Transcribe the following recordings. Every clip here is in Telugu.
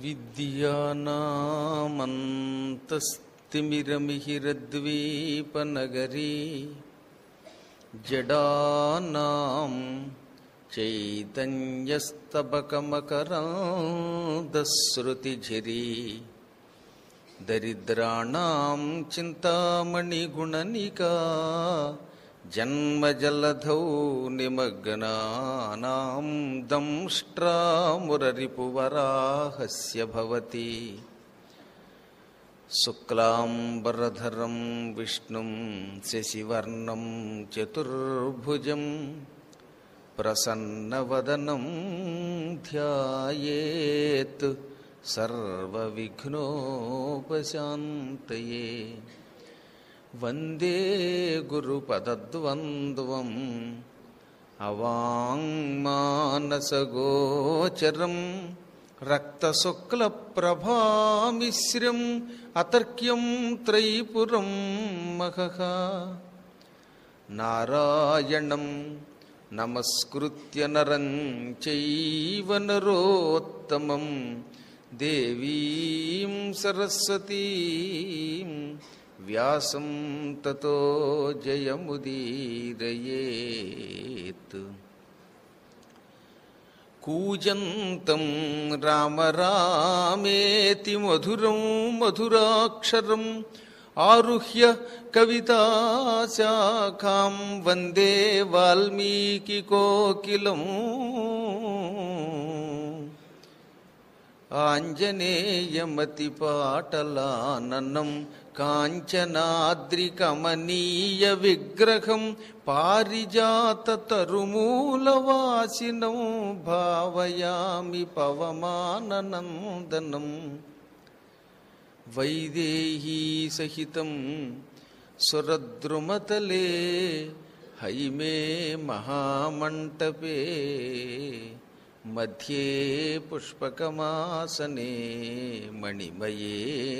విద్యానామంతస్తిమిరమిహిరద్వీపనగరీ జడానాం చైతన్యస్తబకమకరాందశ్రుతిఝరీ దరిద్రాణం చింతామణిగుణనికా జన్మజలధౌ నిమగ్నానాం దంష్ట్రామురరిపువరాహస్య భవతి శుక్లాంబరధరం విష్ణుం శశివర్ణం చతుర్భుజం ప్రసన్నవదనం ధ్యాయేత్ సర్వవిఘ్నోపశాంతయే వందే గురుపదద్వంద్వం అవాంగ్మానసగోచరం రక్తశుక్లప్రభామిశ్రం అతర్క్యం త్రైపురం మహః నారాయణం నమస్కృత్య నరం చైవ నరోత్తమం దేవీం సరస్వతీం వ్యాసం తతో జయముదీరయేత్ కూజంతం రామ రామేతి మధురం మధురాక్షరం ఆరుహ్య కవితాశాఖాం వందే వాల్మీకికోకిలం ఆంజనేయమతిపాటలాననం కాంచనాద్రికమనీయ విగ్రహం పారిజాతతరుమూలవాసినం భావయామి పవమాననందనం వైదేహీ సహితం సురద్రుమతలే హైమే మహామంటపే మధ్యే పుష్పకమాసనే మణిమయే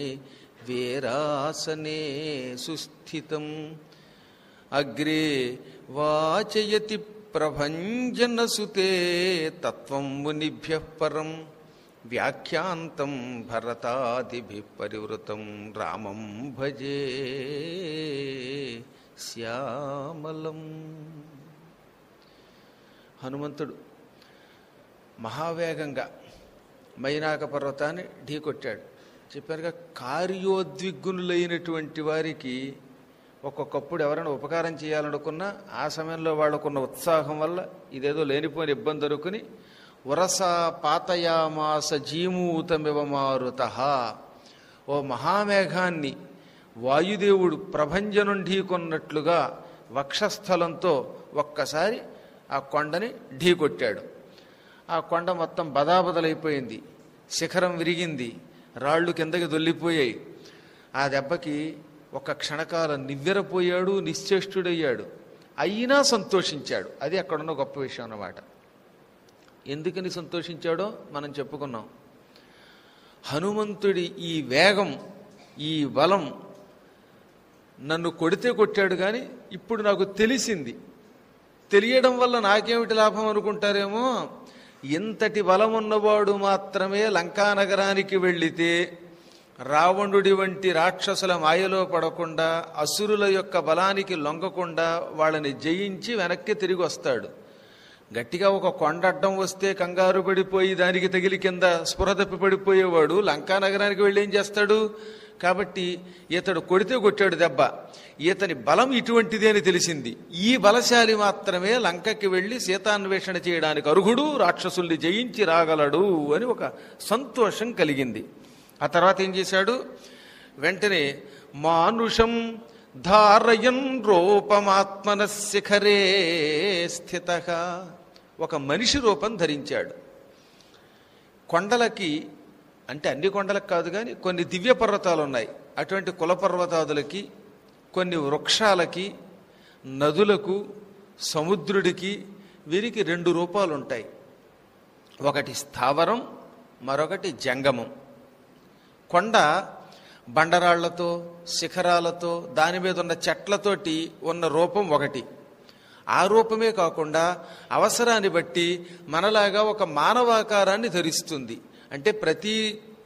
వేరాసనే సుస్థితం అగ్రే వాచయతి ప్రభంజనసుతే తత్వం మునిభ్య పరం వ్యాఖ్యాంతం భరతాదిభి పరివృతం రామం భజే శ్యామలం హనుమంతుడు మహావేగంగా మైనాక పర్వతాన్ని ఢీకొట్టాడు చెప్పారుగా కార్యోద్విగ్నులైనటువంటి వారికి ఒక్కొక్కప్పుడు ఎవరైనా ఉపకారం చేయాలనుకున్నా ఆ సమయంలో వాళ్ళకున్న ఉత్సాహం వల్ల ఇదేదో లేనిపోయిన ఇబ్బంది అనుకుని వరస పాతయామాస జీమూతమివ మారుత ఓ మహామేఘాన్ని వాయుదేవుడు ప్రభంజనం ఢీకొన్నట్లుగా వక్షస్థలంతో ఒక్కసారి ఆ కొండని ఢీకొట్టాడు ఆ కొండ మొత్తం బదాబదలైపోయింది శిఖరం విరిగింది రాళ్ళు కిందకి దొల్లిపోయాయి ఆ దెబ్బకి ఒక క్షణకాలం నివ్వెరపోయాడు నిశ్చేష్టుడయ్యాడు అయినా సంతోషించాడు అది అక్కడున్న గొప్ప విషయం అన్నమాట ఎందుకని సంతోషించాడో మనం చెప్పుకున్నాం హనుమంతుడి ఈ వేగం ఈ బలం నన్ను కొడితే కొట్టాడు కానీ ఇప్పుడు నాకు తెలిసింది తెలియడం వల్ల నాకేమిటి లాభం అనుకుంటారేమో ఇంతటి బలం ఉన్నవాడు మాత్రమే లంకానగరానికి వెళ్ళితే రావణుడి వంటి రాక్షసుల మాయలో పడకుండా అసురుల యొక్క బలానికి లొంగకుండా వాళ్ళని జయించి వెనక్కి తిరిగి వస్తాడు గట్టిగా ఒక కొండ అడ్డం వస్తే కంగారు పడిపోయి దానికి తగిలి కింద స్పృహ తప్పి పడిపోయేవాడు లంకా నగరానికి వెళ్ళి ఏం చేస్తాడు కాబట్టి ఇతడు కొడితే కొట్టాడు దెబ్బ ఇతని బలం ఇటువంటిది అని తెలిసింది ఈ బలశాలి మాత్రమే లంకకి వెళ్ళి సీతాన్వేషణ చేయడానికి అర్హుడు రాక్షసుల్ని జయించి రాగలడు అని ఒక సంతోషం కలిగింది ఆ తర్వాత ఏం చేశాడు వెంటనే మానుషం ధారయన్ రూపమాత్మన శిఖరే స్థిత ఒక మనిషి రూపం ధరించాడు కొండలకి అంటే అన్ని కొండలకు కాదు కానీ కొన్ని దివ్య పర్వతాలు ఉన్నాయి అటువంటి కుల పర్వతాదులకి కొన్ని వృక్షాలకి నదులకు సముద్రుడికి వీరికి రెండు రూపాలు ఉంటాయి ఒకటి స్థావరం మరొకటి జంగమం కొండ బండరాళ్లతో శిఖరాలతో దాని మీద ఉన్న చెట్లతోటి ఉన్న రూపం ఒకటి ఆ రూపమే కాకుండా అవసరాన్ని బట్టి మనలాగా ఒక మానవాకారాన్ని ధరిస్తుంది అంటే ప్రతి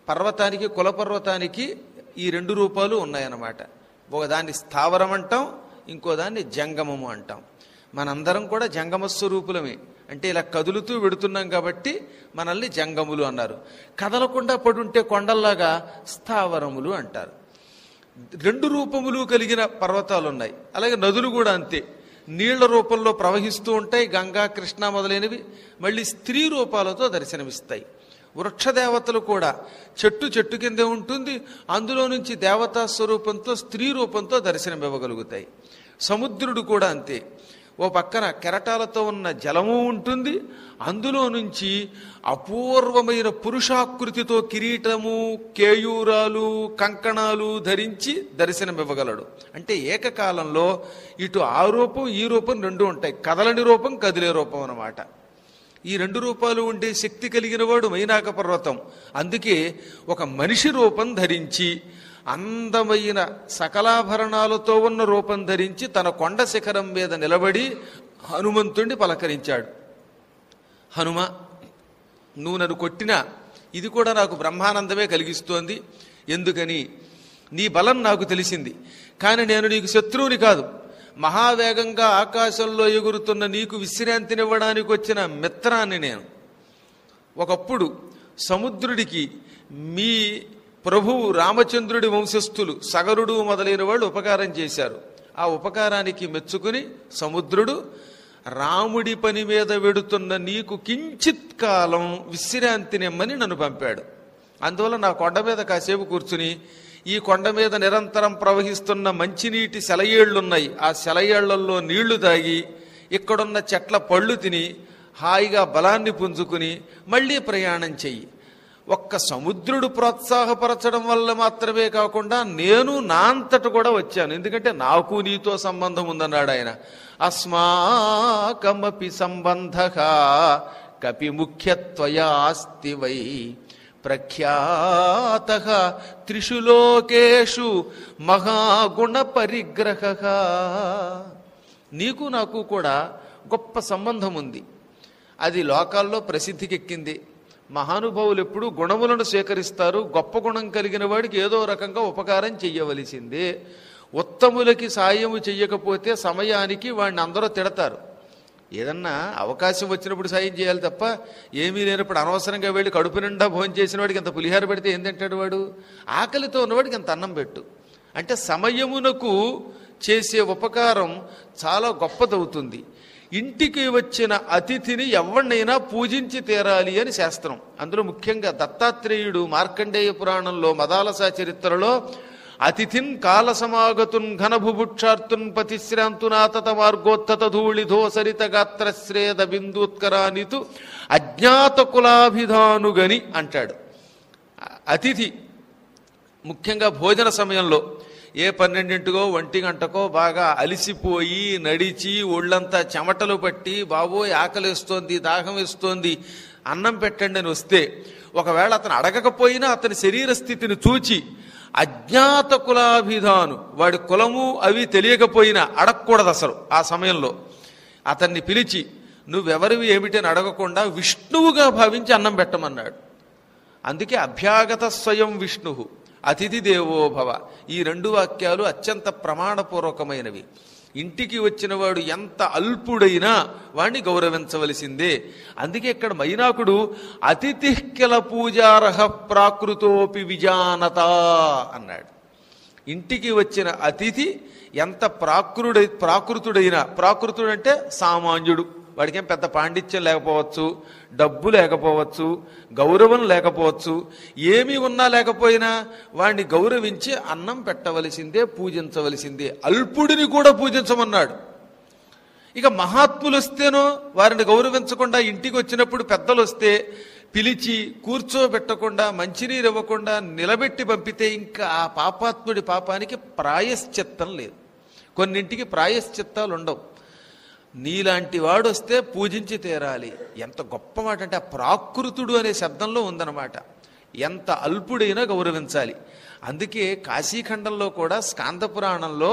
పర్వతానికి కులపర్వతానికి ఈ రెండు రూపాలు ఉన్నాయన్నమాట ఒకదాన్ని స్థావరం అంటాం ఇంకో దాన్ని జంగమము అంటాం మనందరం కూడా జంగమ స్వరూపులమే అంటే ఇలా కదులుతూ వెడుతున్నాం కాబట్టి మనల్ని జంగములు అన్నారు కదలకుండా పడుంటే కొండల్లాగా స్థావరములు అంటారు రెండు రూపములు కలిగిన పర్వతాలు ఉన్నాయి అలాగే నదులు కూడా అంతే నీళ్ల రూపంలో ప్రవహిస్తూ ఉంటాయి గంగా కృష్ణ మొదలైనవి మళ్ళీ స్త్రీ రూపాలతో దర్శనమిస్తాయి వృక్షదేవతలు కూడా చెట్టు చెట్టు కిందే ఉంటుంది అందులో నుంచి దేవతా స్వరూపంతో స్త్రీ రూపంతో దర్శనమివ్వగలుగుతాయి సముద్రుడు కూడా అంతే ఓ పక్కన కెరటాలతో ఉన్న జలము ఉంటుంది అందులో నుంచి అపూర్వమైన పురుషాకృతితో కిరీటము కేయూరాలు కంకణాలు ధరించి దర్శనమివ్వగలడు అంటే ఏకకాలంలో ఇటు ఆ రూపం ఈ రూపం రెండు ఉంటాయి కదలని రూపం కదిలే రూపం అన్నమాట ఈ రెండు రూపాలు ఉండే శక్తి కలిగిన వాడు మైనాక పర్వతం అందుకే ఒక మనిషి రూపం ధరించి అందమైన సకలాభరణాలతో ఉన్న రూపం ధరించి తన కొండ శిఖరం మీద నిలబడి హనుమంతుణ్ణి పలకరించాడు హనుమ నువ్వు నన్ను కొట్టినా ఇది కూడా నాకు బ్రహ్మానందమే కలిగిస్తోంది ఎందుకని నీ బలం నాకు తెలిసింది కానీ నేను నీకు శత్రువుని కాదు మహావేగంగా ఆకాశంలో ఎగురుతున్న నీకు విశ్రాంతినివ్వడానికి వచ్చిన మిత్రాన్ని నేను ఒకప్పుడు సముద్రుడికి మీ ప్రభువు రామచంద్రుడి వంశస్థులు సగరుడు మొదలైన వాళ్ళు ఉపకారం చేశారు ఆ ఉపకారానికి మెచ్చుకుని సముద్రుడు రాముడి పని మీద వెడుతున్న నీకు కించిత్ కాలం విశ్రాంతినిమ్మని నన్ను పంపాడు అందువల్ల నా కొండ మీద కాసేపు కూర్చుని ఈ కొండ మీద నిరంతరం ప్రవహిస్తున్న మంచినీటి సెలయేళ్లున్నాయి ఆ సెలయేళ్లలో నీళ్లు తాగి ఇక్కడున్న చెట్ల పళ్ళు తిని హాయిగా బలాన్ని పుంజుకుని మళ్ళీ ప్రయాణం చెయ్యి ఒక్క సముద్రుడు ప్రోత్సాహపరచడం వల్ల మాత్రమే కాకుండా నేను నా అంతట కూడా వచ్చాను ఎందుకంటే నాకు నీతో సంబంధం ఉందన్నాడు ఆయన అస్మాకమపి సంబంధ కపి ముఖ్యత్వయాస్తి వై ప్రఖ్యాత త్రిషు లోకేషు మహాగుణ పరిగ్రహ నీకు నాకు కూడా గొప్ప సంబంధం ఉంది అది లోకాల్లో ప్రసిద్ధికెక్కింది మహానుభావులు ఎప్పుడు గుణములను స్వీకరిస్తారు గొప్ప గుణం కలిగిన వాడికి ఏదో రకంగా ఉపకారం చెయ్యవలసిందే ఉత్తములకి సాయము చెయ్యకపోతే సమయానికి వాడిని అందరూ తిడతారు ఏదన్నా అవకాశం వచ్చినప్పుడు సాయం చేయాలి తప్ప ఏమీ లేనప్పుడు అనవసరంగా వెళ్ళి కడుపు నిండా భోజనం చేసిన వాడికి ఇంత పులిహార పెడితే ఏం తింటాడు వాడు ఆకలితో ఉన్నవాడికి ఇంత అన్నం పెట్టు అంటే సమయమునకు చేసే ఉపకారం చాలా గొప్పదవుతుంది ఇంటికి వచ్చిన అతిథిని ఎవరినైనా పూజించి తీరాలి అని శాస్త్రం అందులో ముఖ్యంగా దత్తాత్రేయుడు మార్కండేయ పురాణంలో మదాలస చరిత్రలో అతిథిన్ కాల సమాగతున్ ఘనభుభుక్షార్తున్ పతిశ్రాంతునాతత మార్గోత్తత ధూళిధో సరిత గాత్రశ్రేద బిందూత్కరానితు అజ్ఞాత కులాభిధానుగని అంటాడు అతిథి ముఖ్యంగా భోజన సమయంలో ఏ పన్నెండింటికో ఒంటి గంటకో బాగా అలిసిపోయి నడిచి ఒళ్ళంతా చెమటలు పట్టి బాబోయ్ ఆకలిస్తోంది దాహం వేస్తోంది అన్నం పెట్టండి అని వస్తే ఒకవేళ అతను అడగకపోయినా అతని శరీర స్థితిని చూచి అజ్ఞాత కులాభిధాను వాడి కులము అవి తెలియకపోయినా అడగకూడదు అసలు ఆ సమయంలో అతన్ని పిలిచి నువ్వెవరివి ఏమిటని అడగకుండా విష్ణువుగా భావించి అన్నం పెట్టమన్నాడు అందుకే అభ్యాగత స్వయం విష్ణు అతిథి దేవో భవ ఈ రెండు వాక్యాలు అత్యంత ప్రమాణపూర్వకమైనవి ఇంటికి వచ్చిన వాడు ఎంత అల్పుడైనా వాణ్ణి గౌరవించవలసిందే అందుకే ఇక్కడ మైనాకుడు అతిథి కిల పూజారహ ప్రాకృతోపి విజానత అన్నాడు ఇంటికి వచ్చిన అతిథి ఎంత ప్రాకృడై ప్రాకృతుడైన ప్రాకృతుడు అంటే సామాన్యుడు వాడికి ఏం పెద్ద పాండిత్యం లేకపోవచ్చు డబ్బు లేకపోవచ్చు గౌరవం లేకపోవచ్చు ఏమీ ఉన్నా లేకపోయినా వాడిని గౌరవించి అన్నం పెట్టవలసిందే పూజించవలసిందే అల్పుడిని కూడా పూజించమన్నాడు ఇక మహాత్ములు వస్తేనో వారిని గౌరవించకుండా ఇంటికి వచ్చినప్పుడు పెద్దలు వస్తే పిలిచి కూర్చోబెట్టకుండా మంచినీరు ఇవ్వకుండా నిలబెట్టి పంపితే ఇంకా ఆ పాపాత్ముడి పాపానికి ప్రాయశ్చిత్తం లేదు కొన్నింటికి ప్రాయశ్చిత్తాలు ఉండవు నీలాంటి వాడు వస్తే పూజించి తీరాలి ఎంత గొప్ప మాట అంటే ఆ ప్రాకృతుడు అనే శబ్దంలో ఉందన్నమాట ఎంత అల్పుడైనా గౌరవించాలి అందుకే కాశీఖండంలో కూడా స్కాంద పురాణంలో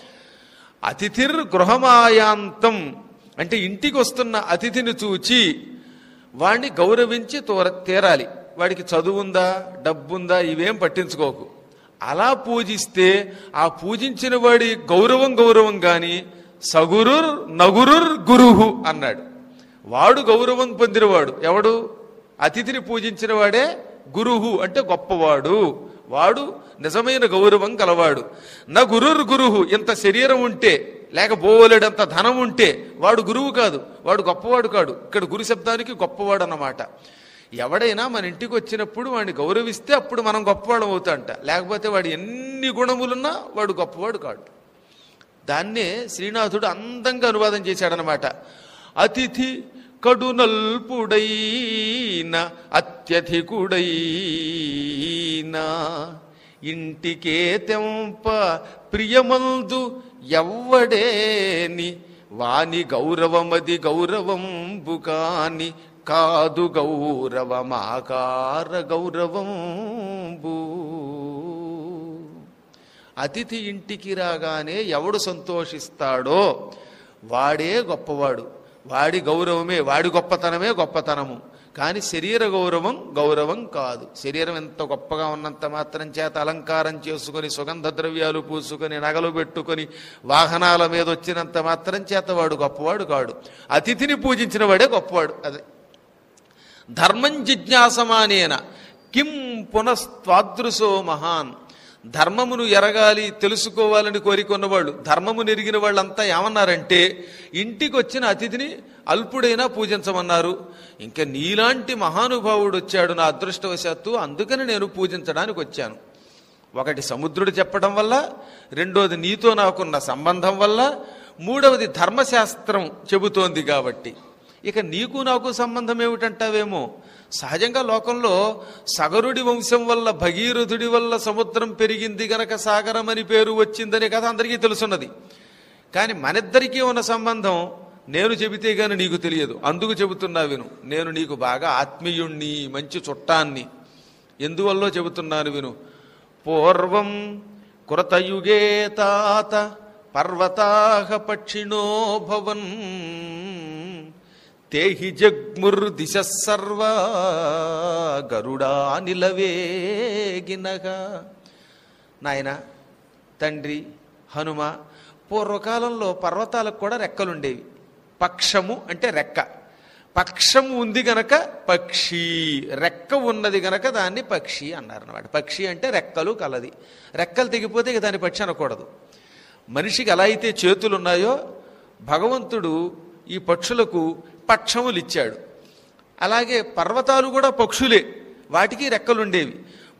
అతిథిర్ గృహమాయాంతం అంటే ఇంటికి వస్తున్న అతిథిని చూచి వాణ్ణి గౌరవించి తోర తీరాలి వాడికి చదువు ఉందా డబ్బుందా ఇవేం పట్టించుకోకు అలా పూజిస్తే ఆ పూజించిన వాడి గౌరవం గౌరవం గాని సగురుర్ నగురుర్ గురుహు అన్నాడు వాడు గౌరవం పొందినవాడు ఎవడు అతిథిని పూజించిన వాడే గురుహు అంటే గొప్పవాడు వాడు నిజమైన గౌరవం కలవాడు నా గురుర్ గురుహు ఇంత శరీరం ఉంటే లేక బోలెడంత ధనం ఉంటే వాడు గురువు కాదు వాడు గొప్పవాడు కాడు ఇక్కడ గురు శబ్దానికి గొప్పవాడు అన్నమాట ఎవడైనా మన ఇంటికి వచ్చినప్పుడు వాడిని గౌరవిస్తే అప్పుడు మనం గొప్పవాడు అవుతాంట లేకపోతే వాడు ఎన్ని గుణములున్నా వాడు గొప్పవాడు కాడు దాన్నే శ్రీనాథుడు అందంగా అనువాదం చేశాడనమాట అతిథి కడునల్పుడైన అత్యధికుడైనా ఇంటికే తెంప ప్రియమందు ఎవ్వడేని వాని గౌరవమది గౌరవంబు కాని కాదు గౌరవమాకార గౌరవంబు అతిథి ఇంటికి రాగానే ఎవడు సంతోషిస్తాడో వాడే గొప్పవాడు వాడి గౌరవమే వాడి గొప్పతనమే గొప్పతనము కానీ శరీర గౌరవం గౌరవం కాదు శరీరం ఎంత గొప్పగా ఉన్నంత మాత్రం చేత అలంకారం చేసుకొని సుగంధ ద్రవ్యాలు పూసుకొని నగలు పెట్టుకొని వాహనాల మీద వచ్చినంత మాత్రం చేత వాడు గొప్పవాడు కాడు అతిథిని పూజించిన వాడే గొప్పవాడు అదే ధర్మం జిజ్ఞాసమానేన కిం పునస్త్వాదృశో మహాన్ ధర్మమును ఎరగాలి తెలుసుకోవాలని కోరికొన్నవాళ్ళు ధర్మమును ఎరిగిన వాళ్ళంతా ఏమన్నారంటే ఇంటికి వచ్చిన అతిథిని అల్పుడైనా పూజించమన్నారు ఇంకా నీలాంటి మహానుభావుడు వచ్చాడు నా అదృష్టవశాత్తు అందుకని నేను పూజించడానికి వచ్చాను ఒకటి సముద్రుడు చెప్పడం వల్ల రెండోది నీతో నాకున్న సంబంధం వల్ల మూడవది ధర్మశాస్త్రం చెబుతోంది కాబట్టి ఇక నీకు నాకు సంబంధం ఏమిటంటావేమో సహజంగా లోకంలో సగరుడి వంశం వల్ల భగీరథుడి వల్ల సముద్రం పెరిగింది గనక సాగరం అని పేరు వచ్చిందనే కథ అందరికీ తెలుసున్నది కానీ మనిద్దరికీ ఉన్న సంబంధం నేను చెబితే గాని నీకు తెలియదు అందుకు చెబుతున్నా విను నేను నీకు బాగా ఆత్మీయుణ్ణి మంచి చుట్టాన్ని ఎందువల్లో చెబుతున్నాను విను పూర్వం కృతయుగే తాత పర్వతాహ పక్షిణో భవన్ తేహి జగ్ముర్దిశ సర్వా గరుడా నిలవేగినగా నాయన తండ్రి హనుమ పూర్వకాలంలో పర్వతాలకు కూడా రెక్కలుండేవి పక్షము అంటే రెక్క పక్షము ఉంది గనక పక్షి రెక్క ఉన్నది గనక దాన్ని పక్షి అన్నారు అన్నమాట పక్షి అంటే రెక్కలు కలది రెక్కలు తెగిపోతే ఇక దాన్ని పక్షి అనకూడదు మనిషికి ఎలా అయితే చేతులు ఉన్నాయో భగవంతుడు ఈ పక్షులకు పక్షములు ఇచ్చాడు అలాగే పర్వతాలు కూడా పక్షులే వాటికి రెక్కలుండేవి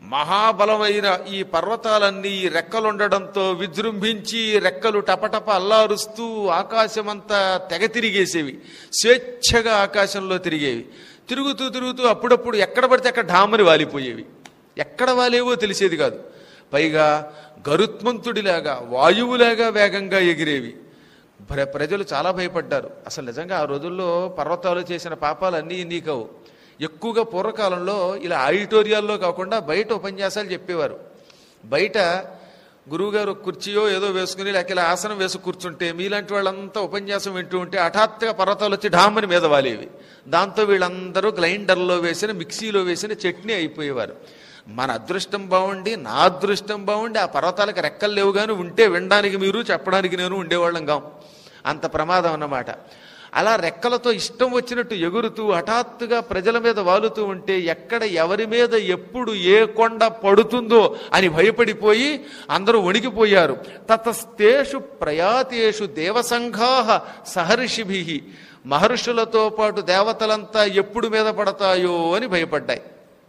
మహాబలమైన ఈ పర్వతాలన్నీ ఈ రెక్కలుండడంతో విజృంభించి రెక్కలు టపటప అల్లారుస్తూ ఆకాశమంతా తెగ తిరిగేసేవి స్వేచ్ఛగా ఆకాశంలో తిరిగేవి తిరుగుతూ తిరుగుతూ అప్పుడప్పుడు ఎక్కడ పడితే అక్కడ ఢామని వాలిపోయేవి ఎక్కడ వాలేవో తెలిసేది కాదు పైగా గరుత్మంతుడిలాగా వాయువులాగా వేగంగా ఎగిరేవి ప్ర ప్రజలు చాలా భయపడ్డారు అసలు నిజంగా ఆ రోజుల్లో పర్వతాలు చేసిన పాపాలన్నీ నీకవు ఎక్కువగా పూర్వకాలంలో ఇలా ఆడిటోరియాల్లో కాకుండా బయట ఉపన్యాసాలు చెప్పేవారు బయట గురువుగారు కుర్చీయో ఏదో వేసుకుని లేక ఇలా ఆసనం వేసి కూర్చుంటే మీలాంటి వాళ్ళంతా ఉపన్యాసం వింటూ ఉంటే హఠాత్తుగా పర్వతాలు వచ్చి ఢామని మీద వాలేవి దాంతో వీళ్ళందరూ గ్రైండర్లో వేసిన మిక్సీలో వేసిన చట్నీ అయిపోయేవారు మన అదృష్టం బాగుండి నా అదృష్టం బాగుండి ఆ పర్వతాలకు రెక్కలు లేవు కానీ ఉంటే వినడానికి మీరు చెప్పడానికి నేను ఉండేవాళ్ళం కాం అంత ప్రమాదం అన్నమాట అలా రెక్కలతో ఇష్టం వచ్చినట్టు ఎగురుతూ హఠాత్తుగా ప్రజల మీద వాలుతూ ఉంటే ఎక్కడ ఎవరి మీద ఎప్పుడు ఏ కొండ పడుతుందో అని భయపడిపోయి అందరూ వణికిపోయారు తతస్తేషు ప్రయాతేషు దేవసంఘా సహర్షిభి మహర్షులతో పాటు దేవతలంతా ఎప్పుడు మీద పడతాయో అని భయపడ్డాయి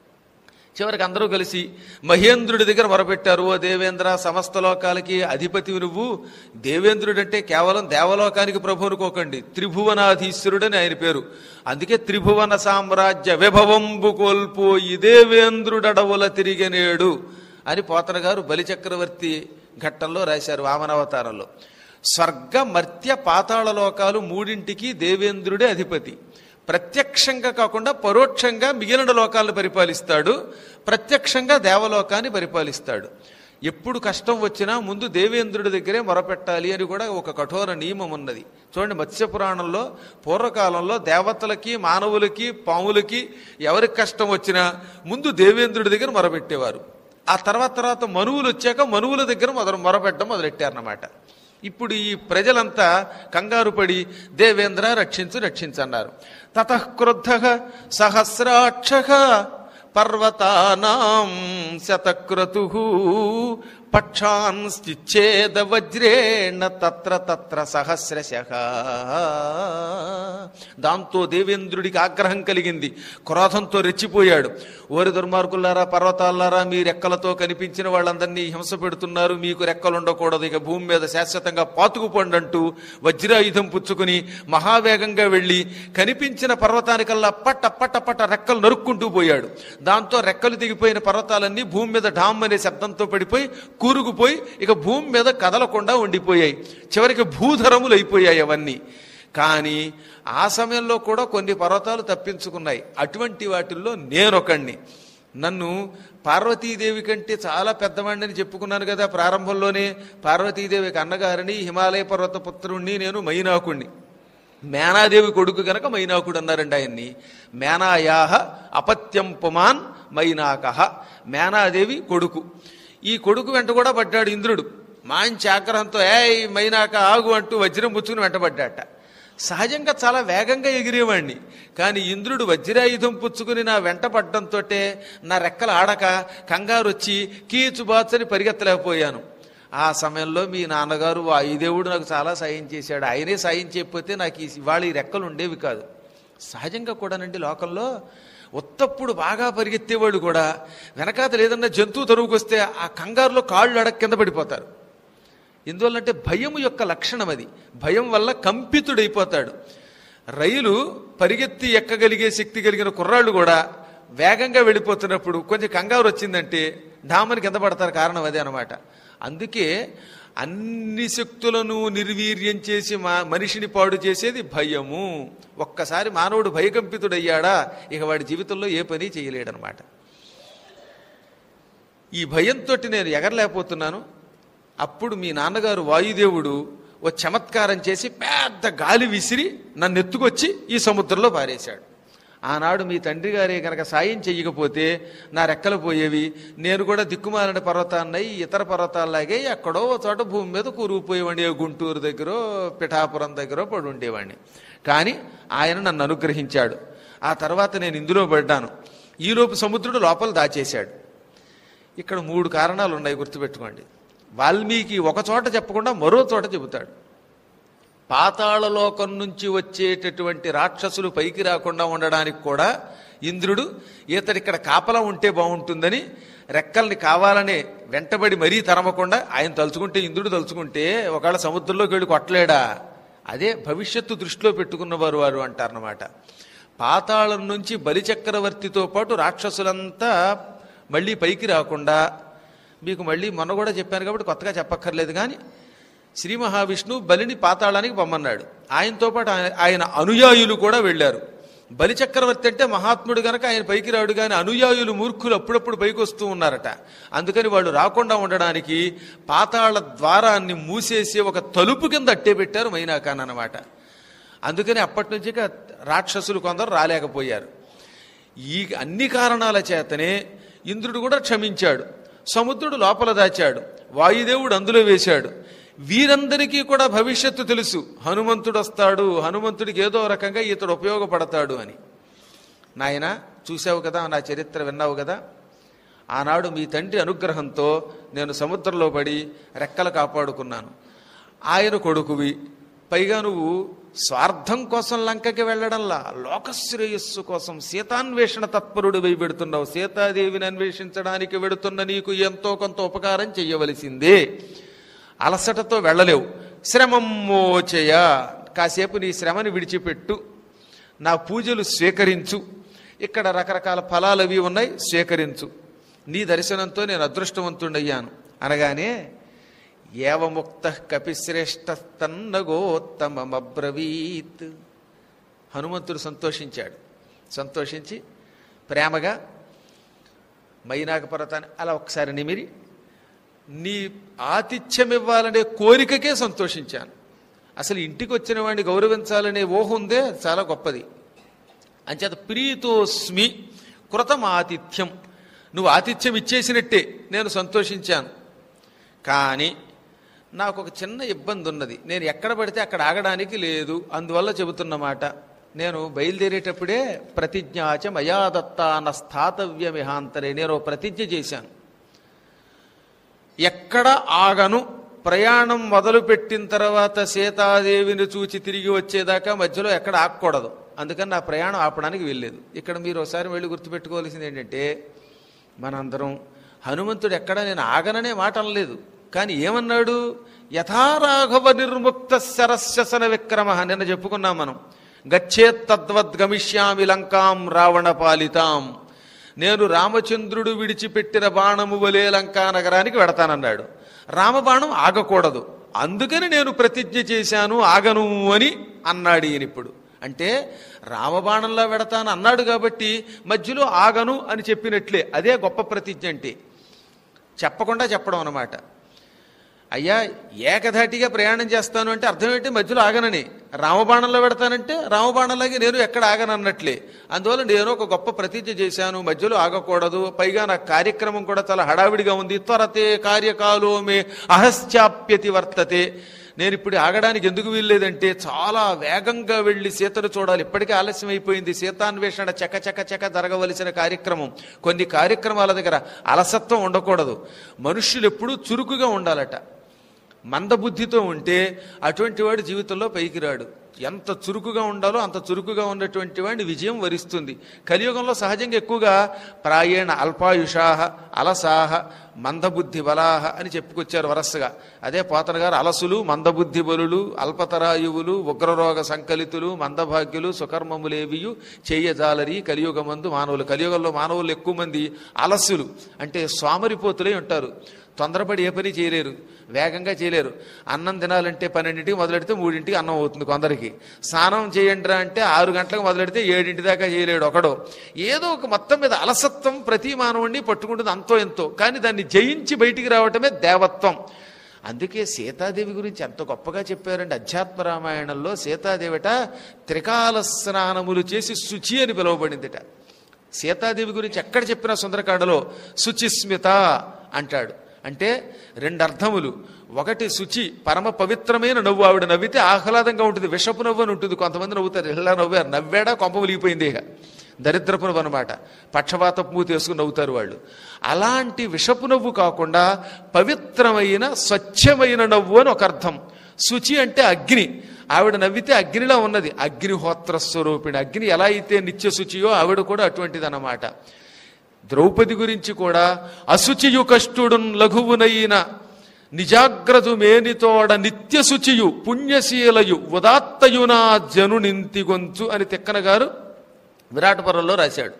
చివరికి అందరూ కలిసి మహేంద్రుడి దగ్గర మొరపెట్టారు ఓ దేవేంద్ర సమస్త లోకాలకి అధిపతి నువ్వు దేవేంద్రుడు అంటే కేవలం దేవలోకానికి ప్రభు అనుకోకండి త్రిభువనాధీశ్వరుడని ఆయన పేరు అందుకే త్రిభువన సామ్రాజ్య విభవంబు కోల్పోయి దేవేంద్రుడడవుల తిరిగనేడు అని పోతన గారు బలిచక్రవర్తి ఘట్టంలో రాశారు వామనావతారంలో స్వర్గ మర్త్య పాతాళ లోకాలు మూడింటికి దేవేంద్రుడే అధిపతి ప్రత్యక్షంగా కాకుండా పరోక్షంగా మిగిలిన లోకాలను పరిపాలిస్తాడు ప్రత్యక్షంగా దేవలోకాన్ని పరిపాలిస్తాడు ఎప్పుడు కష్టం వచ్చినా ముందు దేవేంద్రుడి దగ్గరే మొరపెట్టాలి అని కూడా ఒక కఠోర నియమం ఉన్నది చూడండి మత్స్య పురాణంలో పూర్వకాలంలో దేవతలకి మానవులకి పాములకి ఎవరికి కష్టం వచ్చినా ముందు దేవేంద్రుడి దగ్గర మొరపెట్టేవారు ఆ తర్వాత తర్వాత మనువులు వచ్చాక మనువుల దగ్గర మొదలు మొరపెట్టడం మొదలెట్టారన్నమాట ఇప్పుడు ఈ ప్రజలంతా కంగారు పడి దేవేంద్ర రక్షించు రక్షించన్నారు తతఃక్రుద్ధ సహస్రాక్ష పర్వతానాం శతక్రతు పక్షాన్శ్చిచ్ఛేద వజ్రేణ తత్ర తత్ర సహస్రశ దాంతో దేవేంద్రుడికి ఆగ్రహం కలిగింది క్రోధంతో రెచ్చిపోయాడు ఓరి దుర్మార్గులారా పర్వతాలారా మీ రెక్కలతో కనిపించిన వాళ్ళందరినీ హింస పెడుతున్నారు మీకు రెక్కలు ఉండకూడదు ఇక భూమి మీద శాశ్వతంగా పాతుకుపోండి అంటూ వజ్రాయుధం పుచ్చుకుని మహావేగంగా వెళ్ళి కనిపించిన పర్వతానికల్లా పట్ట పట్ట పట్ట రెక్కలు నరుక్కుంటూ పోయాడు దాంతో రెక్కలు దిగిపోయిన పర్వతాలన్నీ భూమి మీద ఢామ్ అనే శబ్దంతో పడిపోయి కూరుకుపోయి ఇక భూమి మీద కదలకుండా ఉండిపోయాయి చివరికి భూధరములు అయిపోయాయి అవన్నీ కానీ ఆ సమయంలో కూడా కొన్ని పర్వతాలు తప్పించుకున్నాయి అటువంటి వాటిల్లో నేనొకండి నన్ను పార్వతీదేవి కంటే చాలా పెద్దవాడిని చెప్పుకున్నాను కదా ప్రారంభంలోనే పార్వతీదేవికి అన్నగారిని హిమాలయ పర్వత పుత్రుణ్ణి నేను మైనాకుణ్ణి మేనాదేవి కొడుకు గనక మైనాకుడు అన్నారండి ఆయన్ని మేనాయాహ అపత్యం పుమాన్ మైనాక మేనాదేవి కొడుకు ఈ కొడుకు వెంట కూడా పడ్డాడు ఇంద్రుడు మంచి ఆగ్రహంతో ఏ మైనాక ఆగు అంటూ వజ్రం పుచ్చుకుని వెంటబడ్డాట సహజంగా చాలా వేగంగా ఎగిరేవాణ్ణి కానీ ఇంద్రుడు వజ్రాయుధం పుచ్చుకుని నా వెంట పడ్డంతో నా రెక్కలు ఆడక కంగారు వచ్చి కీచుబాచని పరిగెత్తలేకపోయాను ఆ సమయంలో మీ నాన్నగారు వాయుదేవుడు నాకు చాలా సాయం చేశాడు ఆయనే సాయం చేయకపోతే నాకు ఈ ఇవాళ ఈ రెక్కలు ఉండేవి కాదు సహజంగా కూడానండి లోకంలో ఉత్తప్పుడు బాగా పరిగెత్తేవాళ్ళు కూడా వెనకాతలు ఏదన్నా జంతువు తరువుకొస్తే ఆ కంగారులో కాళ్ళు అడగ కింద పడిపోతారు ఎందువల్లంటే భయం యొక్క లక్షణం అది భయం వల్ల కంపితుడైపోతాడు రైలు పరిగెత్తి ఎక్కగలిగే శక్తి కలిగిన కుర్రాళ్ళు కూడా వేగంగా వెళ్ళిపోతున్నప్పుడు కొంచెం కంగారు వచ్చిందంటే ఢామని కింద పడతారు కారణం అదే అనమాట అందుకే అన్ని శక్తులను నిర్వీర్యం చేసి మా మనిషిని పాడు చేసేది భయము ఒక్కసారి మానవుడు భయకంపితుడయ్యాడా ఇక వాడి జీవితంలో ఏ పని చేయలేడనమాట ఈ భయంతో నేను ఎగరలేకపోతున్నాను అప్పుడు మీ నాన్నగారు వాయుదేవుడు ఓ చమత్కారం చేసి పెద్ద గాలి విసిరి నన్ను ఎత్తుకొచ్చి ఈ సముద్రంలో పారేశాడు ఆనాడు మీ తండ్రి గారే కనుక సాయం చెయ్యకపోతే నా రెక్కలు పోయేవి నేను కూడా దిక్కుమాలిన పర్వతాన్నై ఇతర పర్వతాల్లాగే ఎక్కడో ఓ చోట భూమి మీద కూరుకుపోయేవాడిని ఏ గుంటూరు దగ్గర పిఠాపురం దగ్గర పడి ఉండేవాడిని కానీ ఆయన నన్ను అనుగ్రహించాడు ఆ తర్వాత నేను ఇందులో పడ్డాను ఈలోపు సముద్రుడు లోపల దాచేశాడు ఇక్కడ మూడు కారణాలు ఉన్నాయి గుర్తుపెట్టుకోండి వాల్మీకి ఒక చోట చెప్పకుండా మరో చోట చెబుతాడు పాతాళలోకం నుంచి వచ్చేటటువంటి రాక్షసులు పైకి రాకుండా ఉండడానికి కూడా ఇంద్రుడు ఇతడు ఇక్కడ కాపలా ఉంటే బాగుంటుందని రెక్కల్ని కావాలనే వెంటబడి మరీ తరమకుండా ఆయన తలుచుకుంటే ఇంద్రుడు తలుచుకుంటే ఒకవేళ సముద్రంలోకి వెళ్ళి కొట్టలేడా అదే భవిష్యత్తు దృష్టిలో పెట్టుకున్నవారు వారు అంటారన్నమాట పాతాళం నుంచి బలిచక్రవర్తితో పాటు రాక్షసులంతా మళ్ళీ పైకి రాకుండా మీకు మళ్ళీ మొన్న కూడా చెప్పాను కాబట్టి కొత్తగా చెప్పక్కర్లేదు కానీ శ్రీ మహావిష్ణువు బలిని పాతాళానికి పొమ్మన్నాడు ఆయనతో పాటు ఆయన- ఆయన అనుయాయులు కూడా వెళ్ళారు బలిచక్రవర్తి అంటే మహాత్ముడు గనక ఆయన పైకి రాడు కానీ అనుయాయులు మూర్ఖులు అప్పుడప్పుడు పైకి వస్తూ ఉన్నారట అందుకని వాళ్ళు రాకుండా ఉండడానికి పాతాళ ద్వారాన్ని మూసేసి ఒక తలుపు కింద అట్టే పెట్టారు మైనాకాన్ అన్నమాట అందుకని అప్పటి నుంచి ఇక రాక్షసులు కొందరు రాలేకపోయారు ఈ అన్ని కారణాల చేతనే ఇంద్రుడు కూడా క్షమించాడు సముద్రుడు లోపల దాచాడు వాయుదేవుడు అందులో వేశాడు వీరందరికీ కూడా భవిష్యత్తు తెలుసు హనుమంతుడు వస్తాడు హనుమంతుడికి ఏదో రకంగా ఇతడు ఉపయోగపడతాడు అని నాయన చూసావు కదా నా చరిత్ర విన్నావు కదా ఆనాడు మీ తండ్రి అనుగ్రహంతో నేను సముద్రంలో పడి రెక్కలు కాపాడుకున్నాను ఆయన కొడుకువి పైగా నువ్వు స్వార్థం కోసం లంకకి వెళ్ళడంలా లోకశ్రేయస్సు కోసం సీతాన్వేషణ తత్పరుడు వై పెడుతున్నావు సీతాదేవిని అన్వేషించడానికి వెడుతున్న నీకు ఎంతో కొంత ఉపకారం చెయ్యవలసిందే అలసటతో వెళ్ళలేవు శ్రమమ్మోచయ కాసేపు నీ శ్రమని విడిచిపెట్టు నా పూజలు స్వీకరించు ఇక్కడ రకరకాల ఫలాలు అవి ఉన్నాయి స్వీకరించు నీ దర్శనంతో నేను అదృష్టవంతుడయ్యాను అనగానే ఏవముక్త కపిశ్రేష్ఠ తన్నగోత్తమబ్రవీత్ హనుమంతుడు సంతోషించాడు సంతోషించి ప్రేమగా మైనాక పర్వతాన్ని అలా ఒకసారి నిమిరి నీ ఆతిథ్యం ఇవ్వాలనే కోరికకే సంతోషించాను అసలు ఇంటికి వచ్చిన వాడిని గౌరవించాలనే ఊహ ఉందే అది చాలా గొప్పది అంచేత ప్రీతోస్మి కృతం ఆతిథ్యం నువ్వు ఆతిథ్యం ఇచ్చేసినట్టే నేను సంతోషించాను కానీ నాకు ఒక చిన్న ఇబ్బంది ఉన్నది నేను ఎక్కడ పడితే అక్కడ ఆగడానికి లేదు అందువల్ల చెబుతున్నమాట నేను బయలుదేరేటప్పుడే ప్రతిజ్ఞాచ మయాదత్త అన్న స్థాతవ్యమిహాంతరే నేను ఓ ప్రతిజ్ఞ చేశాను ఎక్కడ ఆగను ప్రయాణం మొదలుపెట్టిన తర్వాత సీతాదేవిని చూచి తిరిగి వచ్చేదాకా మధ్యలో ఎక్కడ ఆగకూడదు అందుకని నా ప్రయాణం ఆపడానికి వెళ్ళలేదు ఇక్కడ మీరు ఒకసారి వెళ్ళి గుర్తుపెట్టుకోవాల్సింది ఏంటంటే మనందరం హనుమంతుడు ఎక్కడ నేను ఆగననే మాట అనలేదు కానీ ఏమన్నాడు యథారాఘవ నిర్ముక్త శరశసన విక్రమ నిన్న చెప్పుకున్నాం మనం గచ్చేత్ తద్వద్ గమిష్యామి లంకాం రావణ పాలితాం నేను రామచంద్రుడు విడిచిపెట్టిన బాణము వలే లంకా నగరానికి వెడతానన్నాడు రామబాణం ఆగకూడదు అందుకని నేను ప్రతిజ్ఞ చేశాను ఆగను అని అన్నాడు ఈయన ఇప్పుడు అంటే రామబాణంలో వెడతాను అన్నాడు కాబట్టి మధ్యలో ఆగను అని చెప్పినట్లే అదే గొప్ప ప్రతిజ్ఞ అంటే చెప్పకుండా చెప్పడం అన్నమాట అయ్యా ఏకధాటిగా ప్రయాణం చేస్తాను అంటే అర్థం ఏంటి మధ్యలో ఆగనని రామబాణంలో పెడతానంటే రామబాణంలాగే నేను ఎక్కడ ఆగనన్నట్లే అందువల్ల నేను ఒక గొప్ప ప్రతిజ్ఞ చేశాను మధ్యలో ఆగకూడదు పైగా నా కార్యక్రమం కూడా చాలా హడావిడిగా ఉంది త్వరతే కార్యకాలో మే అహశ్చాప్యతి వర్తతే నేను ఇప్పుడు ఆగడానికి ఎందుకు వీల్లేదంటే చాలా వేగంగా వెళ్ళి సీతను చూడాలి ఇప్పటికే ఆలస్యం అయిపోయింది సీతాన్వేషణ చక చక చక జరగవలసిన కార్యక్రమం కొన్ని కార్యక్రమాల దగ్గర అలసత్వం ఉండకూడదు మనుష్యులు ఎప్పుడూ చురుకుగా ఉండాలట మందబుద్ధితో ఉంటే అటువంటి వాడు జీవితంలో పైకి రాడు ఎంత చురుకుగా ఉండాలో అంత చురుకుగా ఉన్నటువంటి వాడిని విజయం వరిస్తుంది కలియుగంలో సహజంగా ఎక్కువగా ప్రాయేణ అల్పాయుషాహ అలసాహ మందబుద్ధి బలాహ అని చెప్పుకొచ్చారు వరసగా అదే పోతన గారు అలసులు మందబుద్ధి బలులు అల్పతరాయువులు ఉగ్రరోగ సంకలితులు మందభాగ్యులు సుకర్మములేవియు చెయ్యజాలరి కలియుగమందు మానవులు కలియుగంలో మానవులు ఎక్కువ మంది అలసులు అంటే సోమరిపోతులై ఉంటారు తొందరపడి ఏ పని చేయలేరు వేగంగా చేయలేరు అన్నం తినాలంటే పన్నెండింటికి మొదలెడితే మూడింటికి అన్నం అవుతుంది కొందరికి స్నానం చేయండిరా అంటే ఆరు గంటలకు మొదలెడితే ఏడింటి దాకా చేయలేడు ఒకడు ఏదో ఒక మొత్తం మీద అలసత్వం ప్రతి మానవుడిని పట్టుకుంటుంది అంతో ఎంతో కానీ దాన్ని జయించి బయటికి రావటమే దేవత్వం అందుకే సీతాదేవి గురించి ఎంత గొప్పగా చెప్పారండి అధ్యాత్మ రామాయణంలో సీతాదేవిట త్రికాల స్నానములు చేసి శుచి అని పిలువబడిందిట సీతాదేవి గురించి ఎక్కడ చెప్పినా సుందరకాండలో శుచిస్మిత అంటాడు అంటే రెండు అర్థములు ఒకటి శుచి పరమ పవిత్రమైన నవ్వు ఆవిడ నవ్వితే ఆహ్లాదంగా ఉంటుంది విషపు నవ్వు అని ఉంటుంది కొంతమంది నవ్వుతారు ఇలా నవ్వారు నవ్వాడా కొంప ములిగిపోయింది ఇక దరిద్రపు నవ్వు అనమాట పక్షవాత మూతి వేసుకుని నవ్వుతారు వాళ్ళు అలాంటి విషపు నవ్వు కాకుండా పవిత్రమైన స్వచ్ఛమైన నవ్వు అని ఒక అర్థం శుచి అంటే అగ్ని ఆవిడ నవ్వితే అగ్నిలా ఉన్నది అగ్నిహోత్ర స్వరూపిణి అగ్ని ఎలా అయితే నిత్య శుచియో ఆవిడ కూడా అటువంటిది అన్నమాట ద్రౌపది గురించి కూడా అశుచియు కష్టుడు లఘువునైన నిజాగ్రదు మేనితోడ నిత్య శుచియు పుణ్యశీలయు ఉదాత్తయునా జనునింతి గొంచు అని తిక్కన గారు విరాటపురంలో రాశాడు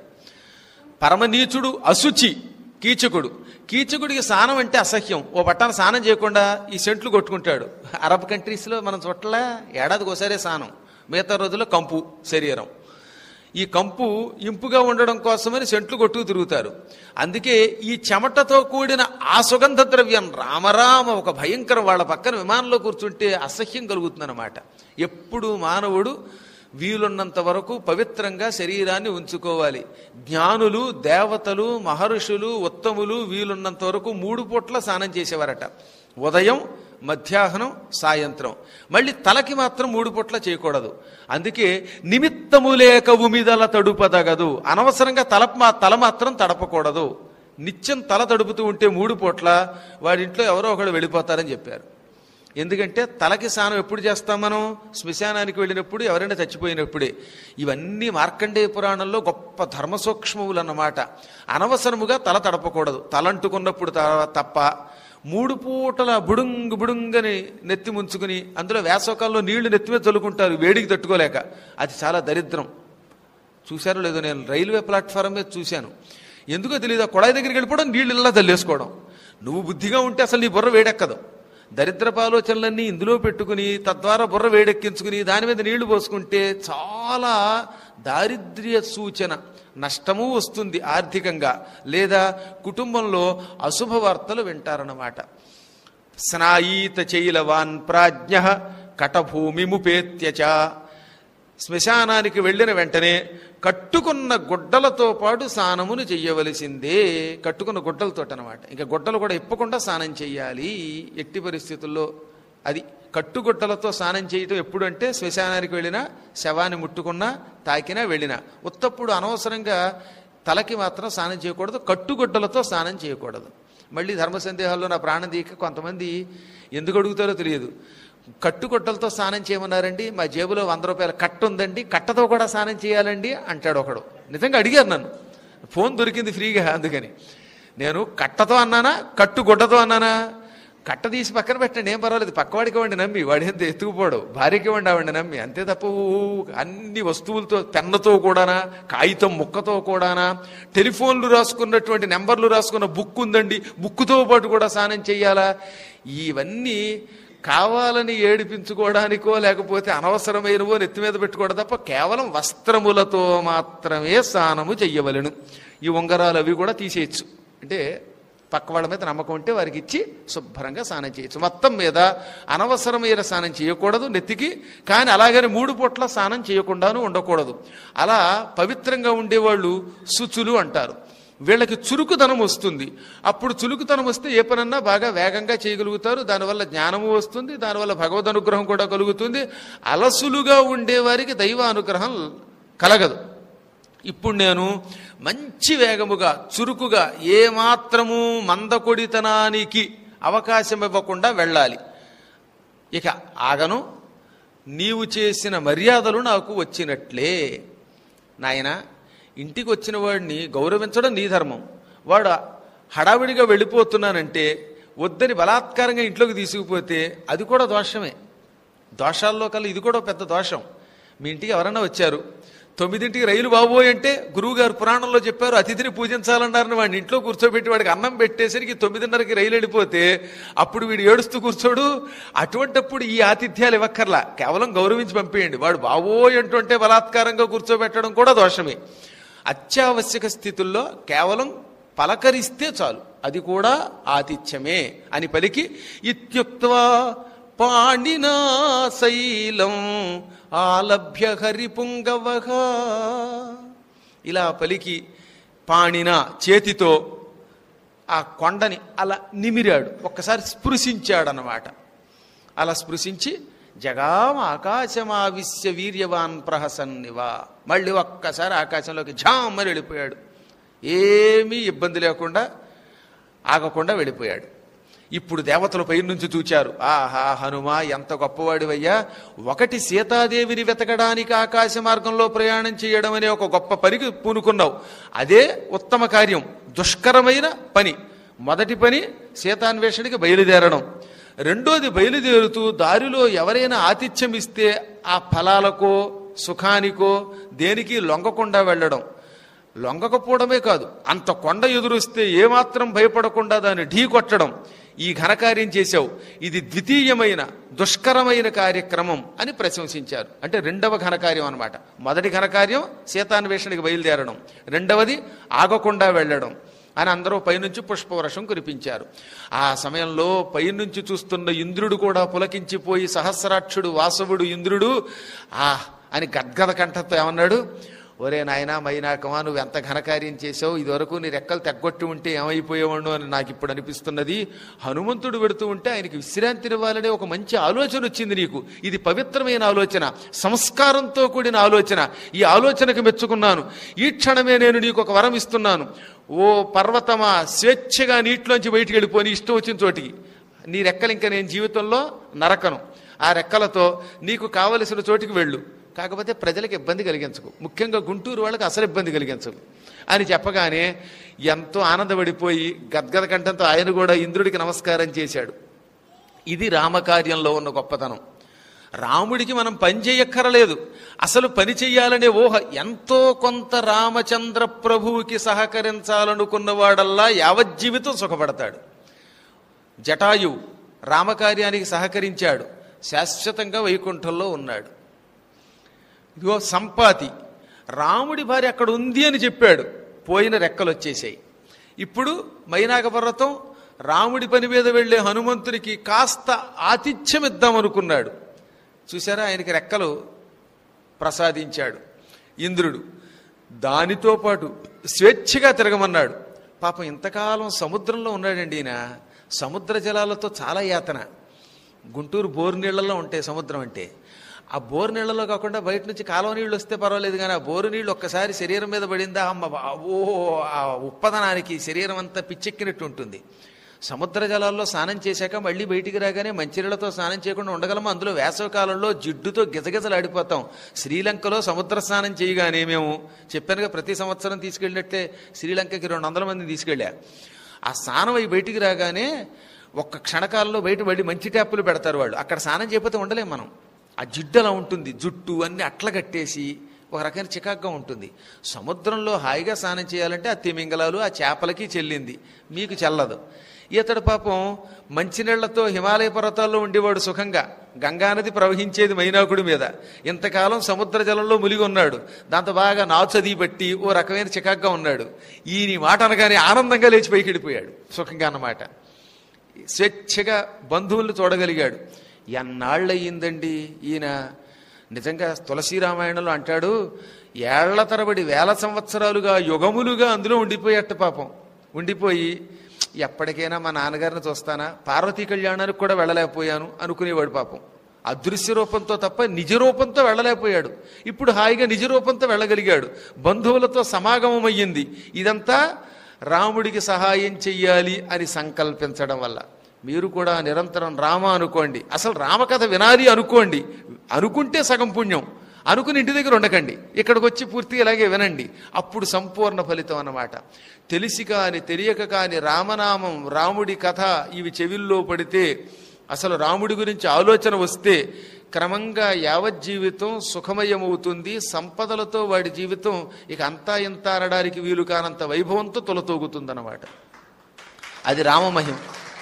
పరమనీచుడు అశుచి కీచకుడు కీచకుడికి స్నానం అంటే అసహ్యం ఓ పట్టాన స్నానం చేయకుండా ఈ సెంట్లు కొట్టుకుంటాడు అరబ్ కంట్రీస్లో మనం చోట్ల ఏడాదికి ఒకసారి స్నానం మిగతా రోజుల్లో కంపు శరీరం ఈ కంపు ఇంపుగా ఉండడం కోసమని సెంట్లు కొట్టుకు తిరుగుతారు అందుకే ఈ చెమటతో కూడిన ఆ సుగంధ ద్రవ్యం రామరామ ఒక భయంకరం వాళ్ళ పక్కన విమానంలో కూర్చుంటే అసహ్యం కలుగుతుందన్నమాట ఎప్పుడు మానవుడు వీలున్నంత వరకు పవిత్రంగా శరీరాన్ని ఉంచుకోవాలి జ్ఞానులు దేవతలు మహర్షులు ఉత్తములు వీలున్నంత వరకు మూడు పూట్ల స్నానం చేసేవారట ఉదయం మధ్యాహ్నం సాయంత్రం మళ్ళీ తలకి మాత్రం మూడు పూట్ల చేయకూడదు అందుకే నిమిత్తము లేక ఉమిదల తడుపదగదు అనవసరంగా తల మా- తల మాత్రం తడపకూడదు నిత్యం తల తడుపుతూ ఉంటే మూడు పూట్ల వాడింట్లో ఎవరో ఒకడు వెళ్ళిపోతారని చెప్పారు ఎందుకంటే తలకి స్నానం ఎప్పుడు చేస్తాం మనం శ్మశానానికి వెళ్ళినప్పుడు ఎవరైనా చచ్చిపోయినప్పుడే ఇవన్నీ మార్కండేయ పురాణంలో గొప్ప ధర్మ సూక్ష్మములు అన్నమాట అనవసరముగా తల తడపకూడదు తలంటుకున్నప్పుడు త- తప్ప మూడు పూటల బుడుంగు బుడుంగని నెత్తి ముంచుకుని అందులో వేసవకాలంలో నీళ్లు నెత్తి మీద చల్లుకుంటారు వేడికి తట్టుకోలేక అది చాలా దరిద్రం చూశారో లేదో నేను రైల్వే ప్లాట్ఫారం మీద చూశాను ఎందుకో తెలియదు ఆ కుళాయి దగ్గరికి వెళ్ళిపోవడం నీళ్ళు ఇలా చల్లేసుకోవడం నువ్వు బుద్ధిగా ఉంటే అసలు నీ బుర్ర వేడెక్కదు దరిద్రపు ఆలోచనలన్నీ ఇందులో పెట్టుకుని తద్వారా బుర్ర వేడెక్కించుకుని దాని మీద నీళ్లు పోసుకుంటే చాలా దారిద్ర్య సూచన నష్టము వస్తుంది ఆర్థికంగా లేదా కుటుంబంలో అశుభ వార్తలు వింటారన్నమాట స్నాయీత చైలవాన్ ప్రాజ్ఞ కటభూమిముపేత్యచ శ్మశానానికి వెళ్ళిన వెంటనే కట్టుకున్న గుడ్డలతో పాటు స్నానమును చెయ్యవలసిందే కట్టుకున్న గుడ్డలతో అనమాట ఇంకా గుడ్డలు కూడా ఇప్పకుండా స్నానం చెయ్యాలి ఎట్టి పరిస్థితుల్లో అది కట్టుగుడ్డలతో స్నానం చేయటం ఎప్పుడంటే శ్మశానానికి వెళ్ళినా శవాన్ని ముట్టుకున్నా తాకినా వెళ్ళినా ఉత్తప్పుడు అనవసరంగా తలకి మాత్రం స్నానం చేయకూడదు కట్టుగుడ్డలతో స్నానం చేయకూడదు మళ్ళీ ధర్మ సందేహాల్లో నా ప్రాణం దీక కొంతమంది ఎందుకు అడుగుతారో తెలియదు కట్టుకొట్టలతో స్నానం చేయమన్నారండి మా జేబులో వంద రూపాయల కట్ట ఉందండి కట్టతో కూడా స్నానం చేయాలండి అంటాడు ఒకడు నిజంగా అడిగారు నన్ను ఫోన్ దొరికింది ఫ్రీగా అందుకని నేను కట్టతో అన్నానా కట్టుగుడ్డతో అన్నానా కట్ట తీసి పక్కన పెట్టండి ఏం పర్వాలేదు పక్కవాడికి ఇవ్వండి నమ్మి వాడి ఎంత ఎత్తుకుపోడు భార్యకి ఇవ్వండి ఆవిడ నమ్మి అంతే తప్ప ఊ, అన్ని వస్తువులతో పెన్నతో కూడానా కాగితం ముక్కతో కూడానా టెలిఫోన్లు రాసుకున్నటువంటి నెంబర్లు రాసుకున్న బుక్ ఉందండి బుక్కుతో పాటు కూడా స్నానం చెయ్యాలా ఇవన్నీ కావాలని ఏడిపించుకోవడానికో లేకపోతే అనవసరమైనవో నెత్తి మీద పెట్టుకోవడం తప్ప కేవలం వస్త్రములతో మాత్రమే స్నానము చెయ్యవలెను ఈ ఉంగరాలు అవి కూడా తీసేయచ్చు అంటే పక్క వాళ్ళ మీద నమ్మకం ఉంటే వారికి ఇచ్చి శుభ్రంగా స్నానం చేయొచ్చు మొత్తం మీద అనవసరమైన స్నానం చేయకూడదు నెత్తికి కానీ అలాగని మూడు పూట్ల స్నానం చేయకుండాను ఉండకూడదు అలా పవిత్రంగా ఉండేవాళ్ళు శుచులు అంటారు వీళ్ళకి చురుకుదనం వస్తుంది అప్పుడు చురుకుతనం వస్తే ఏ పనన్నా బాగా వేగంగా చేయగలుగుతారు దానివల్ల జ్ఞానము వస్తుంది దానివల్ల భగవద్ అనుగ్రహం కూడా కలుగుతుంది అలసులుగా ఉండేవారికి దైవ అనుగ్రహం కలగదు ఇప్పుడు నేను మంచి వేగముగా చురుకుగా ఏమాత్రము మందకొడితనానికి అవకాశం ఇవ్వకుండా వెళ్ళాలి ఇక ఆగను నీవు చేసిన మర్యాదలు నాకు వచ్చినట్లే నాయన ఇంటికి వచ్చిన వాడిని గౌరవించడం నీ ధర్మం వాడు హడావిడిగా వెళ్ళిపోతున్నానంటే వద్దని బలాత్కారంగా ఇంట్లోకి తీసుకుపోతే అది కూడా దోషమే దోషాల్లో కల్లా ఇది కూడా ఒక పెద్ద దోషం మీ ఇంటికి ఎవరన్నా వచ్చారు తొమ్మిదింటికి రైలు బాబోయ్ అంటే గురువుగారు పురాణంలో చెప్పారు అతిథిని పూజించాలన్నారని వాడిని ఇంట్లో కూర్చోబెట్టి వాడికి అన్నం పెట్టేసరికి తొమ్మిదిన్నరకి రైలు వెళ్ళిపోతే అప్పుడు వీడు ఏడుస్తూ కూర్చోడు అటువంటప్పుడు ఈ ఆతిథ్యాలు ఇవ్వక్కర్లా కేవలం గౌరవించి పంపేయండి వాడు బాబోయ్ అంటుంటే బలాత్కారంగా కూర్చోబెట్టడం కూడా దోషమే అత్యావశ్యక స్థితుల్లో కేవలం పలకరిస్తే చాలు అది కూడా ఆతిథ్యమే అని పలికి ఇత్యుక్త్వా పాణినా శైలం ఆలభ్య హరిపుంగవహ ఇలా పలికి పాణిన చేతితో ఆ కొండని అలా నిమిరాడు ఒక్కసారి స్పృశించాడనమాట అలా స్పృశించి జగామ ఆకాశమావిశ్య వీర్యవాన్ ప్రహసన్నివా మళ్ళీ ఒక్కసారి ఆకాశంలోకి ఝామ్మని వెళ్ళిపోయాడు ఏమీ ఇబ్బంది లేకుండా ఆగకుండా వెళ్ళిపోయాడు ఇప్పుడు దేవతలు పై నుంచి చూచారు ఆహా హనుమా ఎంత గొప్పవాడివయ్యా ఒకటి సీతాదేవిని వెతకడానికి ఆకాశ మార్గంలో ప్రయాణం చేయడం అనే ఒక గొప్ప పనికి పూనుకున్నావు అదే ఉత్తమ కార్యం దుష్కరమైన పని మొదటి పని సీతాన్వేషణకి బయలుదేరడం రెండోది బయలుదేరుతూ దారిలో ఎవరైనా ఆతిథ్యం ఇస్తే ఆ ఫలాలకో సుఖానికో దేనికి లొంగకుండా వెళ్ళడం లొంగకపోవడమే కాదు అంత కొండ ఎదురొస్తే ఏమాత్రం భయపడకుండా దాన్ని ఢీ కొట్టడం ఈ ఘనకార్యం చేశావు ఇది ద్వితీయమైన దుష్కరమైన కార్యక్రమం అని ప్రశంసించారు అంటే రెండవ ఘనకార్యం అన్నమాట మొదటి ఘనకార్యం సీతాన్వేషణకి బయలుదేరడం రెండవది ఆగకుండా వెళ్ళడం అని అందరూ పైనుంచి పుష్పవర్షం కురిపించారు ఆ సమయంలో పైనుంచి చూస్తున్న ఇంద్రుడు కూడా పులకించిపోయి సహస్రాక్షుడు వాసవుడు ఇంద్రుడు ఆ అని గద్గద కంఠంతో ఏమన్నాడు ఒరే నాయనా మైనాకమా నువ్వు ఎంత ఘనకార్యం చేసావు ఇదివరకు నీ రెక్కలు తెగ్గొట్టి ఉంటే ఏమైపోయేవాడు అని నాకు ఇప్పుడు అనిపిస్తున్నది హనుమంతుడు పెడుతూ ఉంటే ఆయనకి విశ్రాంతినివ్వాలనే ఒక మంచి ఆలోచన వచ్చింది నీకు ఇది పవిత్రమైన ఆలోచన సంస్కారంతో కూడిన ఆలోచన ఈ ఆలోచనకు మెచ్చుకున్నాను ఈ క్షణమే నేను నీకు ఒక వరం ఇస్తున్నాను ఓ పర్వతమా స్వేచ్ఛగా నీటిలోంచి బయటికి వెళ్ళిపోని ఇష్టం వచ్చిన చోటికి నీ రెక్కలు ఇంకా నేను జీవితంలో నరకను ఆ రెక్కలతో నీకు కావలసిన చోటికి వెళ్ళు కాకపోతే ప్రజలకు ఇబ్బంది కలిగించకు ముఖ్యంగా గుంటూరు వాళ్ళకి అసలు ఇబ్బంది కలిగించకు అని చెప్పగానే ఎంతో ఆనందపడిపోయి గద్గద కంఠంతో ఆయన కూడా ఇంద్రుడికి నమస్కారం చేశాడు ఇది రామకార్యంలో ఉన్న గొప్పతనం రాముడికి మనం పని చేయక్కరలేదు అసలు పని చెయ్యాలనే ఊహ ఎంతో కొంత రామచంద్ర ప్రభువుకి సహకరించాలనుకున్నవాడల్లా యావజ్జీవితం సుఖపడతాడు జటాయు రామకార్యానికి సహకరించాడు శాశ్వతంగా వైకుంఠంలో ఉన్నాడు ఇదిగో సంపాతి రాముడి భార్య అక్కడ ఉంది అని చెప్పాడు పోయిన రెక్కలు వచ్చేసాయి ఇప్పుడు మైనాక పర్వతం రాముడి పని మీద వెళ్లే హనుమంతునికి కాస్త ఆతిథ్యం ఇద్దామనుకున్నాడు చూసారా ఆయనకి రెక్కలు ప్రసాదించాడు ఇంద్రుడు దానితో పాటు స్వేచ్ఛగా తిరగమన్నాడు పాపం ఇంతకాలం సముద్రంలో ఉన్నాడండి ఈయన సముద్ర జలాలతో చాలా యాతన గుంటూరు బోరు నీళ్లలో ఉంటాయి సముద్రం అంటే ఆ బోరు నీళ్లలో కాకుండా బయట నుంచి కాలువ నీళ్ళు వస్తే పర్వాలేదు కానీ ఆ బోరు నీళ్ళు ఒక్కసారి శరీరం మీద పడిందా అమ్మ బా- ఓ ఆ ఉప్పదనానికి శరీరం అంతా పిచ్చెక్కినట్టు ఉంటుంది సముద్ర జలాల్లో స్నానం చేశాక మళ్ళీ బయటికి రాగానే మంచినీళ్ళతో స్నానం చేయకుండా ఉండగలము అందులో వేసవి కాలంలో జిడ్డుతో గిజగిజలాడిపోతాం శ్రీలంకలో సముద్ర స్నానం చేయగానే మేము చెప్పానుగా ప్రతి సంవత్సరం తీసుకెళ్ళినట్టే శ్రీలంకకి రెండు వందల మందిని తీసుకెళ్ళా ఆ స్నానం అయి బయటికి రాగానే ఒక్క క్షణకాలంలో బయట మళ్ళీ మంచి ట్యాపులు పెడతారు వాళ్ళు అక్కడ స్నానం చేయకపోతే ఉండలేం మనం ఆ జిడ్డు అలా ఉంటుంది జుట్టు అన్ని అట్ల కట్టేసి ఒక రకమైన చికాగ్గా ఉంటుంది సముద్రంలో హాయిగా స్నానం చేయాలంటే ఆ తిమింగలాలు ఆ చేపలకి చెల్లింది మీకు చెల్లదు ఇతడు పాపం మంచినీళ్లతో హిమాలయ పర్వతాల్లో ఉండేవాడు సుఖంగా గంగానది ప్రవహించేది మైనాకుడి మీద ఇంతకాలం సముద్ర జలంలో మునిగి ఉన్నాడు దాంతో బాగా నాచది బట్టి ఓ రకమైన చికాగ్గా ఉన్నాడు ఈయన ఈ మాట అనగానే ఆనందంగా లేచి పైకి వెళ్ళిపోయాడు సుఖంగా అన్నమాట స్వేచ్ఛగా బంధువులను చూడగలిగాడు ఎన్నాళ్ళయ్యిందండి ఈయన నిజంగా తులసి రామాయణంలో అంటాడు ఏళ్ల తరబడి వేల సంవత్సరాలుగా యుగములుగా అందులో ఉండిపోయట్ట పాపం ఉండిపోయి ఎప్పటికైనా మా నాన్నగారిని చూస్తానా పార్వతీ కళ్యాణానికి కూడా వెళ్ళలేకపోయాను అనుకునేవాడు పాపం అదృశ్య రూపంతో తప్ప నిజ రూపంతో వెళ్ళలేకపోయాడు ఇప్పుడు హాయిగా నిజ రూపంతో వెళ్ళగలిగాడు బంధువులతో సమాగమం అయ్యింది ఇదంతా రాముడికి సహాయం చెయ్యాలి అని సంకల్పించడం వల్ల మీరు కూడా నిరంతరం రామ అనుకోండి అసలు రామకథ వినాలి అనుకోండి అనుకుంటే సగం పుణ్యం అనుకుని ఇంటి దగ్గర ఉండకండి ఇక్కడికి వచ్చి పూర్తిగా ఇలాగే వినండి అప్పుడు సంపూర్ణ ఫలితం అన్నమాట తెలిసి కాని తెలియక కాని రామనామం రాముడి కథ ఇవి చెవిల్లో పడితే అసలు రాముడి గురించి ఆలోచన వస్తే క్రమంగా యావత్ జీవితం సుఖమయమవుతుంది సంపదలతో వాడి జీవితం ఇక అంతా ఇంత అనడానికి వీలు కానంత వైభవంతో తొలతూగుతుందన్నమాట అది రామమహిమ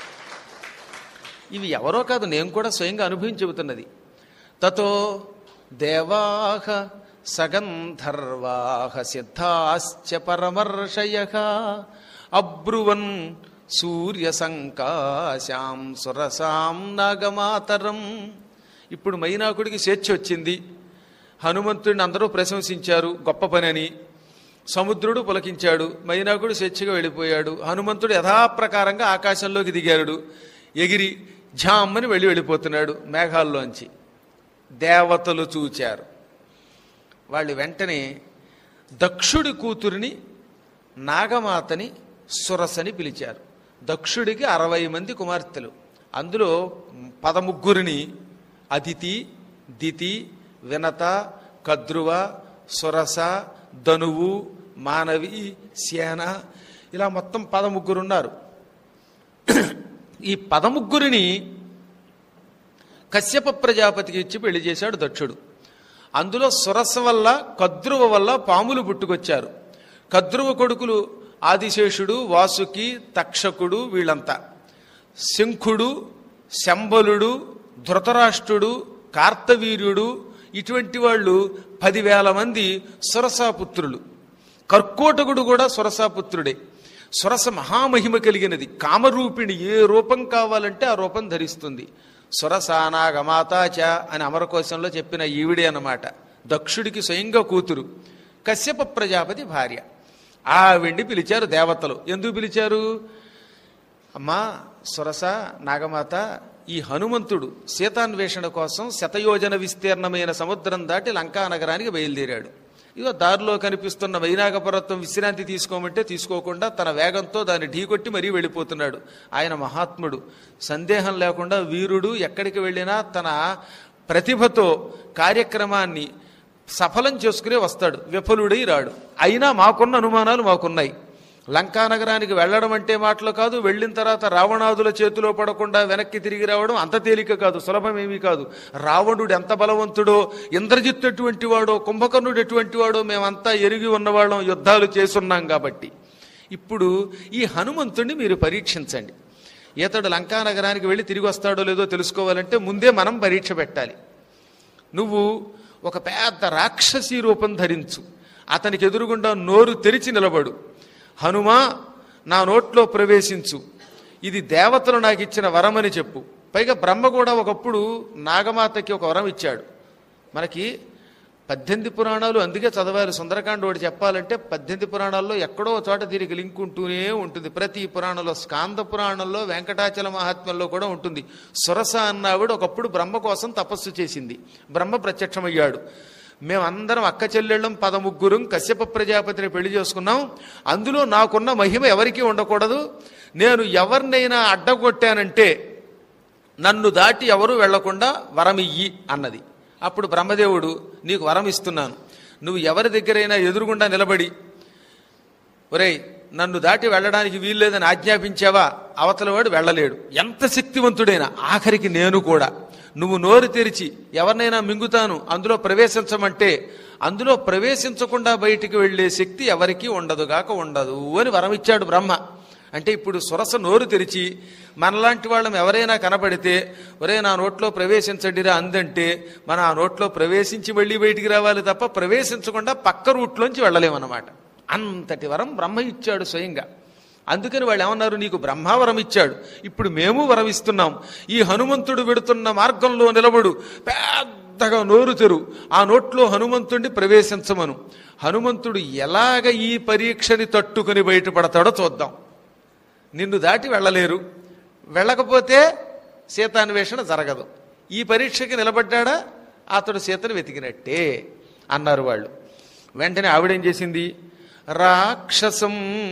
ఇవి ఎవరో కాదు నేను కూడా స్వయంగా అనుభవించి చెబుతున్నది తతో దేవాహ సగంధర్వాహ సిద్ధాశ్చ పరమర్షయ అబ్రువన్ సూర్య సంకాశాం సురసాం నాగమాతరం ఇప్పుడు మైనాకుడికి స్వేచ్ఛ వచ్చింది హనుమంతుడిని అందరూ ప్రశంసించారు గొప్ప పని అని సముద్రుడు పులకించాడు మైనాకుడు స్వేచ్ఛగా వెళ్ళిపోయాడు హనుమంతుడు యథాప్రకారంగా ఆకాశంలోకి దిగాడు ఎగిరి ఝామ్మని వెళ్ళి వెళ్ళిపోతున్నాడు మేఘాల్లోంచి దేవతలు చూచారు వాళ్ళు వెంటనే దక్షుడి కూతురిని నాగమాతని సురసని పిలిచారు దక్షుడికి అరవై మంది కుమార్తెలు అందులో పదముగ్గురిని అదితి దితి వినత కద్రువ సురస ధనువు మానవి సేన ఇలా మొత్తం పదముగ్గురు ఉన్నారు ఈ పదముగ్గురిని కశ్యప ప్రజాపతికి ఇచ్చి పెళ్లి చేశాడు దక్షుడు అందులో సురస వల్ల కద్రువ వల్ల పాములు పుట్టుకొచ్చారు కద్రువ కొడుకులు ఆదిశేషుడు వాసుకి తక్షకుడు వీళ్ళంతా శంఖుడు శంబలుడు ధృతరాష్ట్రుడు కార్తవీర్యుడు ఇటువంటి వాళ్ళు పదివేల మంది సురసాపుత్రులు కర్కోటకుడు కూడా సురసాపుత్రుడే సురస మహామహిమ కలిగినది కామరూపిణి ఏ రూపం కావాలంటే ఆ రూపం ధరిస్తుంది సురసానాగమాతాచ అని అమరకోశంలో చెప్పిన ఈవిడే అన్నమాట దక్షుడికి స్వయంగా కూతురు కశ్యప ప్రజాపతి భార్య ఆవిడ్ని పిలిచారు దేవతలు ఎందుకు పిలిచారు అమ్మా సురస నాగమాత ఈ హనుమంతుడు సీతాన్వేషణ కోసం శతయోజన విస్తీర్ణమైన సముద్రం దాటి లంకా నగరానికి బయలుదేరాడు ఇదో దారిలో కనిపిస్తున్న వైనాగపర్వతం విశ్రాంతి తీసుకోమంటే తీసుకోకుండా తన వేగంతో దాన్ని ఢీకొట్టి మరీ వెళ్ళిపోతున్నాడు ఆయన మహాత్ముడు సందేహం లేకుండా వీరుడు ఎక్కడికి వెళ్ళినా తన ప్రతిభతో కార్యక్రమాన్ని సఫలం చేసుకునే వస్తాడు విఫలుడై రాడు అయినా మాకున్న అనుమానాలు మాకున్నాయి లంకా నగరానికి వెళ్ళడం అంటే మాటలు కాదు వెళ్ళిన తర్వాత రావణాదుల చేతిలో పడకుండా వెనక్కి తిరిగి రావడం అంత తేలిక కాదు సులభమేమీ కాదు రావణుడు ఎంత బలవంతుడో ఇంద్రజిత్తు ఎటువంటి వాడో కుంభకర్ణుడు ఎటువంటి వాడో మేమంతా ఎరిగి ఉన్నవాళ్ళం యుద్ధాలు చేసున్నాం కాబట్టి ఇప్పుడు ఈ హనుమంతుడిని మీరు పరీక్షించండి ఇతడు లంకా నగరానికి వెళ్ళి తిరిగి వస్తాడో లేదో తెలుసుకోవాలంటే ముందే మనం పరీక్ష పెట్టాలి నువ్వు ఒక పెద్ద రాక్షసి రూపం ధరించు అతనికి ఎదురుగుండా నోరు తెరిచి నిలబడు హనుమా నా నోట్లో ప్రవేశించు ఇది దేవతలు నాకు ఇచ్చిన వరమని చెప్పు పైగా బ్రహ్మ కూడా ఒకప్పుడు నాగమాతకి ఒక వరం ఇచ్చాడు మనకి పద్దెనిమిది పురాణాలు అందుకే చదవాలి సుందరకాండ ఒకటి చెప్పాలంటే పద్దెనిమిది పురాణాల్లో ఎక్కడో ఒక చోట దీనికి లింక్ ఉంటూనే ఉంటుంది ప్రతి పురాణంలో స్కాంద పురాణంలో వెంకటాచల మహాత్మ్యంలో కూడా ఉంటుంది సురస అన్నావిడ ఒకప్పుడు బ్రహ్మ కోసం తపస్సు చేసింది బ్రహ్మ ప్రత్యక్షమయ్యాడు మేమందరం అక్క చెల్లెళ్ళం పదముగ్గురం కశ్యప ప్రజాపతిని పెళ్లి చేసుకున్నాం అందులో నాకున్న మహిమ ఎవరికీ ఉండకూడదు నేను ఎవరినైనా అడ్డగొట్టానంటే నన్ను దాటి ఎవరు వెళ్లకుండా వరమియ్యి అన్నది అప్పుడు బ్రహ్మదేవుడు నీకు వరం ఇస్తున్నాను నువ్వు ఎవరి దగ్గరైనా ఎదురుగుండా నిలబడి ఒరేయ్ నన్ను దాటి వెళ్ళడానికి వీల్లేదని ఆజ్ఞాపించావా అవతలవాడు వెళ్ళలేడు ఎంత శక్తివంతుడైనా ఆఖరికి నేను కూడా నువ్వు నోరు తెరిచి ఎవరినైనా మింగుతాను అందులో ప్రవేశించమంటే అందులో ప్రవేశించకుండా బయటికి వెళ్ళే శక్తి ఎవరికీ ఉండదుగాక ఉండదు అని వరం ఇచ్చాడు బ్రహ్మ అంటే ఇప్పుడు సురస నోరు తెరిచి మనలాంటి వాళ్ళం ఎవరైనా కనపడితే ఒరే నా నోట్లో ప్రవేశించండిరా అందంటే మన ఆ నోట్లో ప్రవేశించి వెళ్ళి బయటికి రావాలి తప్ప ప్రవేశించకుండా పక్క రూట్లోంచి వెళ్ళలేమన్నమాట అంతటి వరం బ్రహ్మ ఇచ్చాడు స్వయంగా అందుకని వాళ్ళు ఏమన్నారు నీకు బ్రహ్మావరం ఇచ్చాడు ఇప్పుడు మేము వరం ఇస్తున్నాం ఈ హనుమంతుడు వెడుతున్న మార్గంలో నిలబడు పెద్దగా నోరు తెరు ఆ నోట్లో హనుమంతుడిని ప్రవేశించమను హనుమంతుడు ఎలాగ ఈ పరీక్షని తట్టుకుని బయటపడతాడో చూద్దాం నిన్ను దాటి వెళ్ళలేరు వెళ్ళకపోతే సీతాన్వేషణ జరగదు ఈ పరీక్షకి నిలబడ్డాడా అతడు సీతను వెతికినట్టే అన్నారు వాళ్ళు వెంటనే ఆవిడేం చేసింది రాక్షసం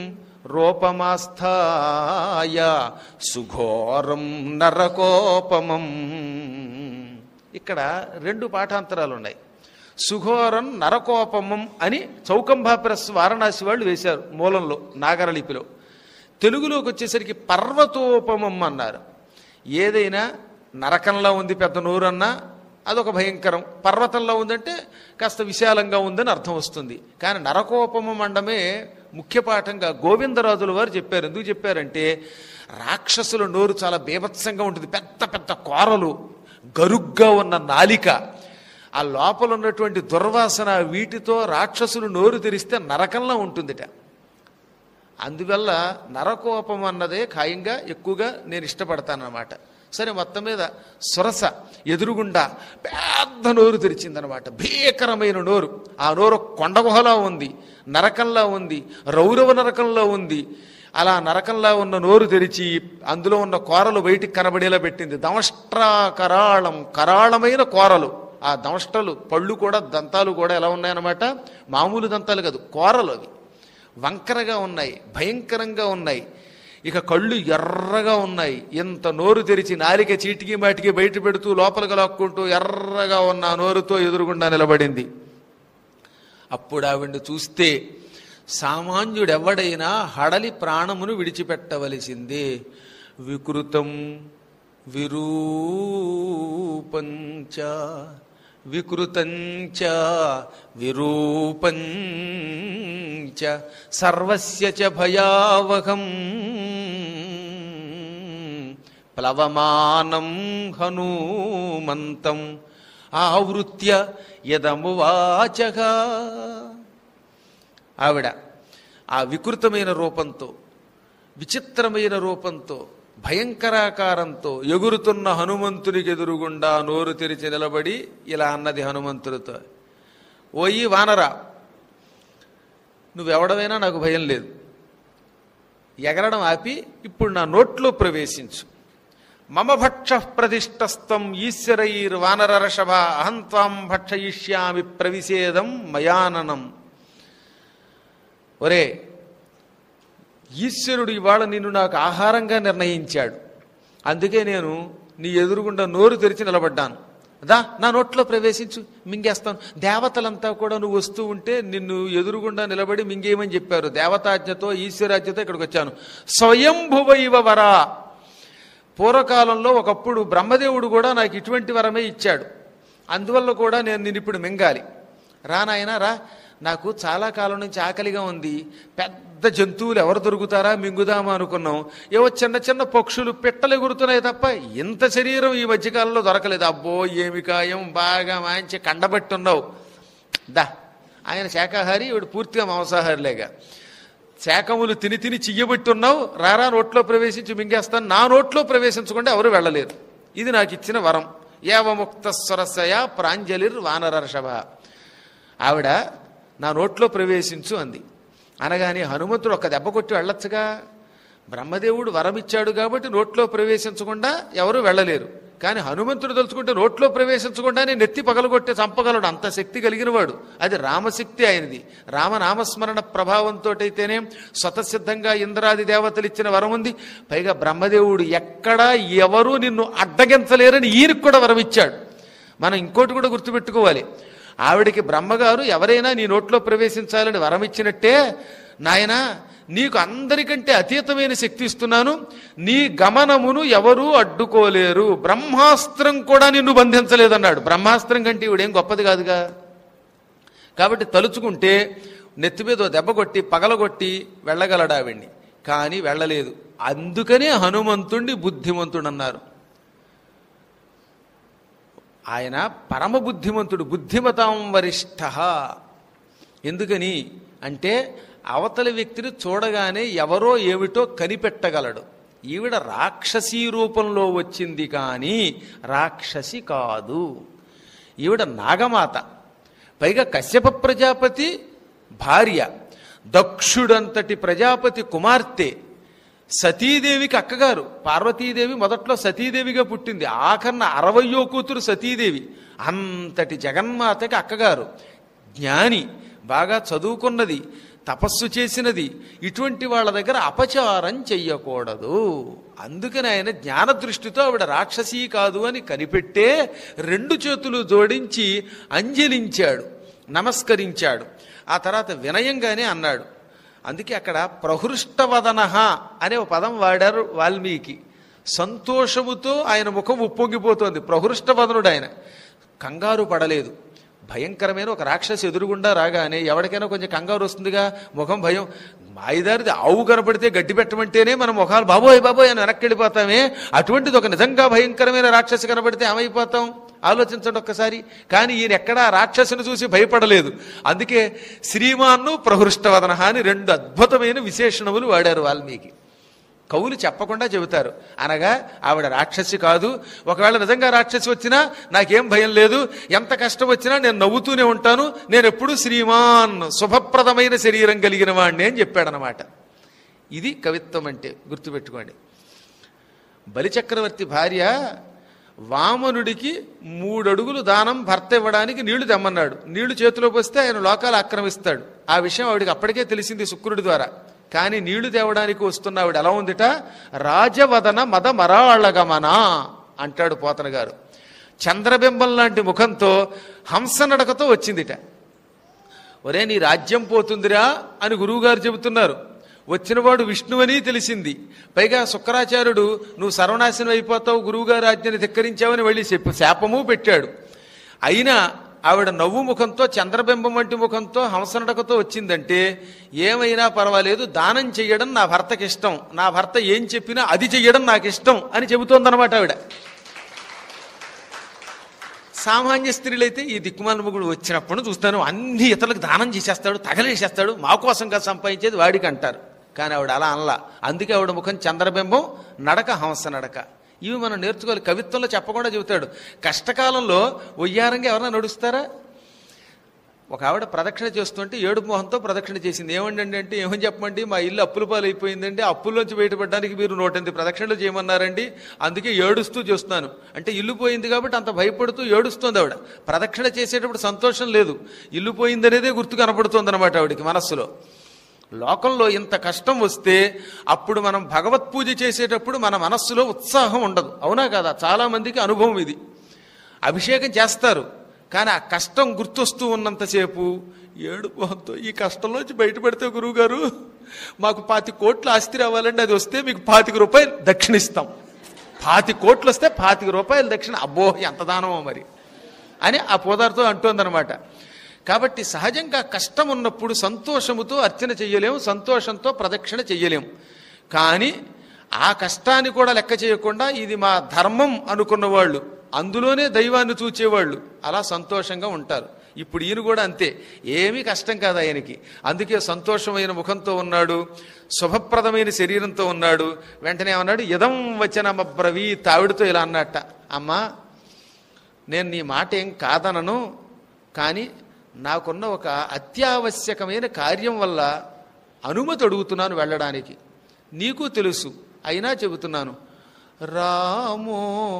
రూపమాస్థాయ సుఘోరం నరకోపమం ఇక్కడ రెండు పాఠాంతరాలు ఉన్నాయి సుఘోరం నరకోపమం అని చౌకంబా ప్రెస్ వారణాసి వాళ్ళు వేశారు మూలంలో నాగరలిపిలో తెలుగులోకి వచ్చేసరికి పర్వతోపమం అన్నారు ఏదైనా నరకంలో ఉంది పెద్ద నూరన్నా అదొక భయంకరం పర్వతంలో ఉందంటే కాస్త విశాలంగా ఉందని అర్థం వస్తుంది కానీ నరకోపమం అండమే ముఖ్య పాఠంగా గోవిందరాజుల వారు చెప్పారు ఎందుకు చెప్పారంటే రాక్షసుల నోరు చాలా బీభత్సంగా ఉంటుంది పెద్ద పెద్ద కోరలు గరుగ్గా ఉన్న నాలిక ఆ లోపల ఉన్నటువంటి దుర్వాసన వీటితో రాక్షసులు నోరు తెరిస్తే నరకంలో ఉంటుందిట అందువల్ల నరకోపం అన్నదే ఖాయంగా ఎక్కువగా నేను ఇష్టపడతానన్నమాట సరే మొత్తం మీద సురస ఎదురుగుండా పెద్ద నోరు తెరిచిందనమాట భీకరమైన నోరు ఆ నోరు కొండగుహలా ఉంది నరకంలా ఉంది రౌరవ నరకంలో ఉంది అలా నరకంలా ఉన్న నోరు తెరిచి అందులో ఉన్న కోరలు బయటికి కనబడేలా పెట్టింది దంష్ట్రా కరాళం కరాళమైన కోరలు ఆ దంష్టలు పళ్ళు కూడా దంతాలు కూడా ఎలా ఉన్నాయన్నమాట మామూలు దంతాలు కాదు కోరలు అవి వంకరగా ఉన్నాయి భయంకరంగా ఉన్నాయి ఇక కళ్ళు ఎర్రగా ఉన్నాయి ఎంత నోరు తెరిచి నాలిక చీటికి మాటికి బయట పెడుతూ లోపలికి లాక్కుంటూ ఎర్రగా ఉన్న ఆ నోరుతో ఎదురుగుండా నిలబడింది అప్పుడు ఆవిడ్ని చూస్తే సామాన్యుడెవ్వడైనా హడలి ప్రాణమును విడిచిపెట్టవలసిందే వికృతం విరూపంచ వికృతంచ విరూపంచ సర్వస్య చ భయావహం ప్లవమానం హనుమంతం ఆవృత్య యదమువాచగా ఆవిడ ఆ వికృతమైన రూపంతో విచిత్రమైన రూపంతో భయంకరాకారంతో ఎగురుతున్న హనుమంతునికి ఎదురుగుండా నోరు తెరిచి నిలబడి ఇలా అన్నది హనుమంతుడితో ఓయి వానరా నువ్వెవడమైనా నాకు భయం లేదు ఎగరడం ఆపి ఇప్పుడు నా నోట్లో ప్రవేశించు మమ భక్ష ప్రతిష్టస్థం ఈశ్వరైర్ వానరషభ అహం త్వాం భక్షయిష్యామి ప్రవిసేదం మయాననం ఒరే ఈశ్వరుడు ఇవాళ నిన్ను నాకు ఆహారంగా నిర్ణయించాడు అందుకే నేను నీ ఎదురుగుండా నోరు తెరిచి నిలబడ్డాను దా నా నోట్లో ప్రవేశించు మింగేస్తాను దేవతలంతా కూడా నువ్వు వస్తూ ఉంటే నిన్ను ఎదురుగుండా నిలబడి మింగేయమని చెప్పారు దేవతాజ్ఞతో ఈశ్వరాజ్ఞతో ఇక్కడికి వచ్చాను స్వయంభువైవ వరా పూర్వకాలంలో ఒకప్పుడు బ్రహ్మదేవుడు కూడా నాకు ఇటువంటి వరమే ఇచ్చాడు అందువల్ల కూడా నేను నేను ఇప్పుడు మింగాలి రా నాయనా రా నాకు చాలా కాలం నుంచి ఆకలిగా ఉంది పెద్ద జంతువులు ఎవరు దొరుకుతారా మింగుదామా అనుకున్నాం ఏవో చిన్న చిన్న పక్షులు పిట్టలు ఎగురుతున్నాయి తప్ప ఇంత శరీరం ఈ మధ్యకాలంలో దొరకలేదు అబ్బో ఏమి కాయం బాగా మంచి కండబెట్టున్నావు దా ఆయన శాకాహారి ఇవిడు పూర్తిగా మాంసాహారిలేగా శాకములు తిని తిని చియ్యబెట్టున్నావు రారా నోట్లో ప్రవేశించి మింగేస్తాను నా నోట్లో ప్రవేశించకుండా ఎవరు వెళ్ళలేరు ఇది నాకు ఇచ్చిన వరం ఏవముక్త స్వరసయ ప్రాంజలిర్ వానరర్షభ ఆవిడ నా నోట్లో ప్రవేశించు అంది అనగానే హనుమంతుడు ఒక దెబ్బ కొట్టి వెళ్ళొచ్చుగా బ్రహ్మదేవుడు వరం ఇచ్చాడు కాబట్టి నోట్లో ప్రవేశించకుండా ఎవరు వెళ్ళలేరు కానీ హనుమంతుడు తలుచుకుంటే నోట్లో ప్రవేశించకుండానే నెత్తి పగలగొట్టే చంపగలడు అంత శక్తి కలిగిన వాడు అది రామశక్తి ఆయనది రామనామస్మరణ ప్రభావంతో అయితేనే స్వతసిద్ధంగా ఇంద్రాది దేవతలు ఇచ్చిన వరం ఉంది పైగా బ్రహ్మదేవుడు ఎక్కడా ఎవరూ నిన్ను అడ్డగించలేరని ఈయనకు కూడా వరం ఇచ్చాడు మనం ఇంకోటి కూడా గుర్తుపెట్టుకోవాలి ఆవిడికి బ్రహ్మగారు ఎవరైనా నీ నోట్లో ప్రవేశించాలని వరం ఇచ్చినట్టే నాయనా నీకు అందరికంటే అతీతమైన శక్తి ఇస్తున్నాను నీ గమనమును ఎవరూ అడ్డుకోలేరు బ్రహ్మాస్త్రం కూడా నిన్ను బంధించలేదన్నాడు బ్రహ్మాస్త్రం కంటే ఇవిడేం గొప్పది కాదుగా కాబట్టి తలుచుకుంటే నెత్తి మీద ఓ దెబ్బ కొట్టి పగలగొట్టి వెళ్ళగలడు ఆవిడ్ని కానీ వెళ్ళలేదు అందుకనే హనుమంతుణ్ణి బుద్ధిమంతుడు అన్నారు ఆయన పరమ బుద్ధిమంతుడు బుద్ధిమతాం వరిష్ఠ ఎందుకని అంటే అవతలి వ్యక్తిని చూడగానే ఎవరో ఏమిటో కనిపెట్టగలడు ఈవిడ రాక్షసీ రూపంలో వచ్చింది కానీ రాక్షసి కాదు ఈవిడ నాగమాత పైగా కశ్యప ప్రజాపతి భార్య దక్షుడంతటి ప్రజాపతి కుమార్తె సతీదేవికి అక్కగారు పార్వతీదేవి మొదట్లో సతీదేవిగా పుట్టింది ఆఖరణ అరవయో కూతురు సతీదేవి అంతటి జగన్మాతకి అక్కగారు జ్ఞాని బాగా చదువుకున్నది తపస్సు చేసినది ఇటువంటి వాళ్ళ దగ్గర అపచారం చెయ్యకూడదు అందుకని ఆయన జ్ఞాన దృష్టితో ఆవిడ రాక్షసీ కాదు అని కనిపెట్టే రెండు చేతులు జోడించి అంజలించాడు నమస్కరించాడు ఆ తర్వాత వినయంగానే అన్నాడు అందుకే అక్కడ ప్రహృష్టవదన అనే ఒక పదం వాడారు వాల్మీకి సంతోషముతో ఆయన ముఖం ఉప్పొంగిపోతోంది ప్రహృష్టవదనుడు ఆయన కంగారు పడలేదు భయంకరమైన ఒక రాక్షసి ఎదురుగుండా రాగానే ఎవరికైనా కొంచెం కంగారు వస్తుందిగా ముఖం భయం మాయిదారిది ఆవు కనపడితే గడ్డి పెట్టమంటేనే మన ముఖాలు బాబోయ్ బాబోయ్ అని వెనక్కి వెళ్ళిపోతామే అటువంటిది ఒక నిజంగా భయంకరమైన రాక్షసి కనబడితే ఏమైపోతాం ఆలోచించండి ఒక్కసారి కానీ ఈయన ఎక్కడా రాక్షసుని చూసి భయపడలేదు అందుకే శ్రీమాన్ను ప్రహృష్టవదన అని రెండు అద్భుతమైన విశేషణములు వాడారు వాల్మీకి కవులు చెప్పకుండా చెబుతారు అనగా ఆవిడ రాక్షసి కాదు ఒకవేళ నిజంగా రాక్షసి వచ్చినా నాకేం భయం లేదు ఎంత కష్టం వచ్చినా నేను నవ్వుతూనే ఉంటాను నేను ఎప్పుడూ శ్రీమాన్ శుభప్రదమైన శరీరం కలిగిన వాడిని అని చెప్పాడనమాట ఇది కవిత్వం అంటే గుర్తుపెట్టుకోండి బలిచక్రవర్తి భార్య వామనుడికి మూడడుగులు దానం భర్త ఇవ్వడానికి నీళ్లు తెమ్మన్నాడు నీళ్లు చేతిలో పోస్తే ఆయన లోకాలు ఆక్రమిస్తాడు ఆ విషయం ఆవిడికి అప్పటికే తెలిసింది శుక్రుడి ద్వారా కానీ నీళ్లు తేవడానికి వస్తున్న ఆవిడ ఎలా ఉందిట రాజవదన మద మరాళగమన అంటాడు పోతన గారు చంద్రబింబం లాంటి ముఖంతో హంస నడకతో వచ్చిందిట ఒరే నీ రాజ్యం పోతుందిరా అని గురువుగారు చెబుతున్నారు వచ్చినవాడు విష్ణువని తెలిసింది పైగా శుక్రాచార్యుడు నువ్వు సర్వనాశనం అయిపోతావు గురువుగారి ఆజ్ఞని ధిక్కరించావని వెళ్ళి చెప్పి శాపము పెట్టాడు అయినా ఆవిడ నవ్వు ముఖంతో చంద్రబింబం వంటి ముఖంతో హంసనడకతో వచ్చిందంటే ఏమైనా పర్వాలేదు దానం చెయ్యడం నా భర్తకి ఇష్టం నా భర్త ఏం చెప్పినా అది చెయ్యడం నాకు ఇష్టం అని చెబుతోందనమాట ఆవిడ సామాన్య స్త్రీలైతే ఈ దిక్కుమాల మొగుడు వచ్చినప్పుడు చూస్తాను అన్ని ఇతరులకు దానం చేసేస్తాడు తగలేసేస్తాడు మా కోసంగా సంపాదించేది వాడికి అంటారు కానీ ఆవిడ అలా అనలా అందుకే ఆవిడ ముఖం చంద్రబింబం నడక హంస నడక ఇవి మనం నేర్చుకోవాలి కవిత్వంలో చెప్పకుండా చెబుతాడు కష్టకాలంలో ఒయ్యారంగా ఎవరైనా నడుస్తారా ఒక ఆవిడ ప్రదక్షిణ చేస్తుంటే ఏడుపు మొహంతో ప్రదక్షిణ చేసింది ఏమండి అంటే ఏమని చెప్పమండి మా ఇల్లు అప్పుల పాలు అయిపోయిందండి అప్పుల్లోంచి బయటపడడానికి మీరు నూట ఎనిమిది ప్రదక్షిణలు చేయమన్నారండి అందుకే ఏడుస్తూ చేస్తున్నాను అంటే ఇల్లు పోయింది కాబట్టి అంత భయపడుతూ ఏడుస్తుంది ఆవిడ ప్రదక్షిణ చేసేటప్పుడు సంతోషం లేదు ఇల్లు పోయిందనేదే గుర్తు కనపడుతుంది అనమాట ఆవిడకి మనస్సులో లోకంలో ఇంత కష్టం వస్తే అప్పుడు మనం భగవత్ పూజ చేసేటప్పుడు మన మనస్సులో ఉత్సాహం ఉండదు అవునా కదా చాలా మందికి అనుభవం ఇది అభిషేకం చేస్తారు కానీ ఆ కష్టం గుర్తొస్తూ ఉన్నంతసేపు ఏడు మొహంతో ఈ కష్టంలోంచి బయటపడితే గురువుగారు మాకు పాతి కోట్ల ఆస్తి రావాలండి అది వస్తే మీకు పాతిక రూపాయలు దక్షిణిస్తాం పాతి కోట్లు వస్తే పాతిక రూపాయలు దక్షిణ అబ్బో ఎంత దానమో మరి అని ఆ పోదార్తో అంటోందనమాట కాబట్టి సహజంగా కష్టం ఉన్నప్పుడు సంతోషముతో అర్చన చెయ్యలేము సంతోషంతో ప్రదక్షిణ చెయ్యలేము కానీ ఆ కష్టాన్ని కూడా లెక్క చేయకుండా ఇది మా ధర్మం అనుకున్న వాళ్ళు అందులోనే దైవాన్ని చూచేవాళ్ళు అలా సంతోషంగా ఉంటారు ఇప్పుడు ఈయన కూడా అంతే ఏమీ కష్టం కాదు ఆయనకి అందుకే సంతోషమైన ముఖంతో ఉన్నాడు శుభప్రదమైన శరీరంతో ఉన్నాడు వెంటనే ఏమన్నాడు ఇదం వచనమబ్రవీ తావిడితో ఇలా అన్నట్ట అమ్మా నేను నీ మాట ఏం కాదనను కానీ నాకున్న ఒక అత్యావశ్యకమైన కార్యం వల్ల అనుమతి అడుగుతున్నాను వెళ్ళడానికి నీకు తెలుసు అయినా చెబుతున్నాను రామో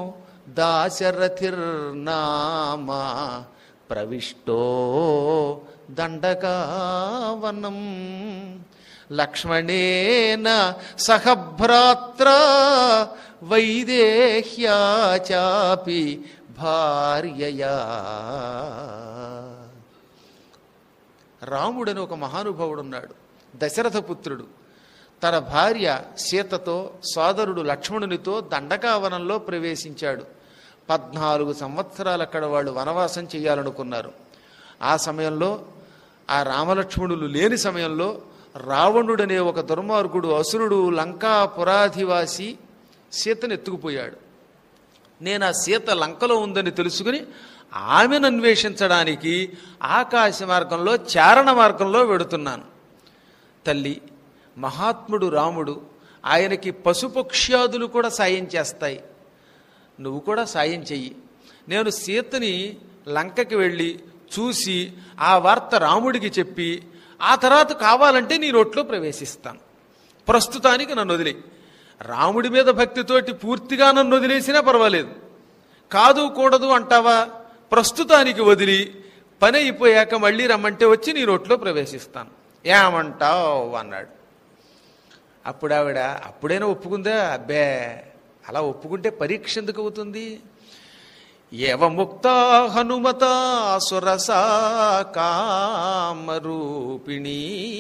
దాశరథిర్నామా ప్రవిష్టో దండకావనం లక్ష్మణేన సహభ్రాత్ర వైదేహ్యా చాపి భార్యయా రాముడని ఒక మహానుభావుడు ఉన్నాడు దశరథ పుత్రుడు తన భార్య సీతతో సోదరుడు లక్ష్మణునితో దండకావనంలో ప్రవేశించాడు పద్నాలుగు సంవత్సరాలు అక్కడ వాళ్ళు వనవాసం చేయాలనుకున్నారు ఆ సమయంలో ఆ రామలక్ష్మణులు లేని సమయంలో రావణుడనే ఒక దుర్మార్గుడు అసురుడు లంకా పురాధివాసి సీతను ఎత్తుకుపోయాడు నేను ఆ సీత లంకలో ఉందని తెలుసుకుని ఆమెను అన్వేషించడానికి ఆకాశ మార్గంలో చారణ మార్గంలో వెడుతున్నాను తల్లి మహాత్ముడు రాముడు ఆయనకి పశుపక్ష్యాదులు కూడా సాయం చేస్తాయి నువ్వు కూడా సాయం చెయ్యి నేను సీతని లంకకి వెళ్ళి చూసి ఆ వార్త రాముడికి చెప్పి ఆ తర్వాత కావాలంటే నీ నోట్లో ప్రవేశిస్తాను ప్రస్తుతానికి నన్ను వదిలే రాముడి మీద భక్తితోటి పూర్తిగా నన్ను వదిలేసినా పర్వాలేదు కాదు కూడదు అంటావా ప్రస్తుతానికి వదిలి పని అయిపోయాక మళ్ళీ రమ్మంటే వచ్చి నీ నోట్లో ప్రవేశిస్తాను ఏమంటావు అన్నాడు అప్పుడు ఆవిడ అప్పుడైనా ఒప్పుకుందా అబ్బే అలా ఒప్పుకుంటే పరీక్ష ఎందుకు అవుతుంది ఏవ ముక్త హనుమత సురసా కామరూపిణీ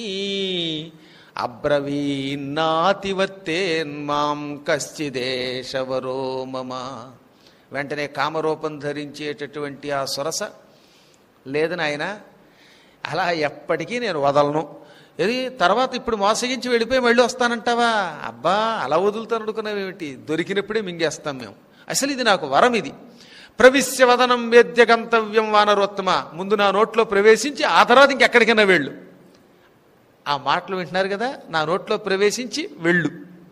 అబ్రవీన్నాతివత్తేన్మాం కశ్చిదేశవరో మమ వెంటనే కామరూపం ధరించేటటువంటి ఆ సురస లేదని ఆయన అలా ఎప్పటికీ నేను వదలను ఇది తర్వాత ఇప్పుడు మోసగించి వెళ్ళిపోయి మళ్ళీ వస్తానంటావా అబ్బా అలా వదులుతాను అనుకున్నావేమిటి దొరికినప్పుడే మింగేస్తాం మేము అసలు ఇది నాకు వరం ఇది ప్రవిశ్య వదనం వేద్య గంతవ్యం వానరోత్తమ ముందు నా నోట్లో ప్రవేశించి ఆ తర్వాత ఇంకెక్కడికైనా వెళ్ళు ఆ మాటలు వింటున్నారు కదా నా నోట్లో ప్రవేశించి వెళ్ళు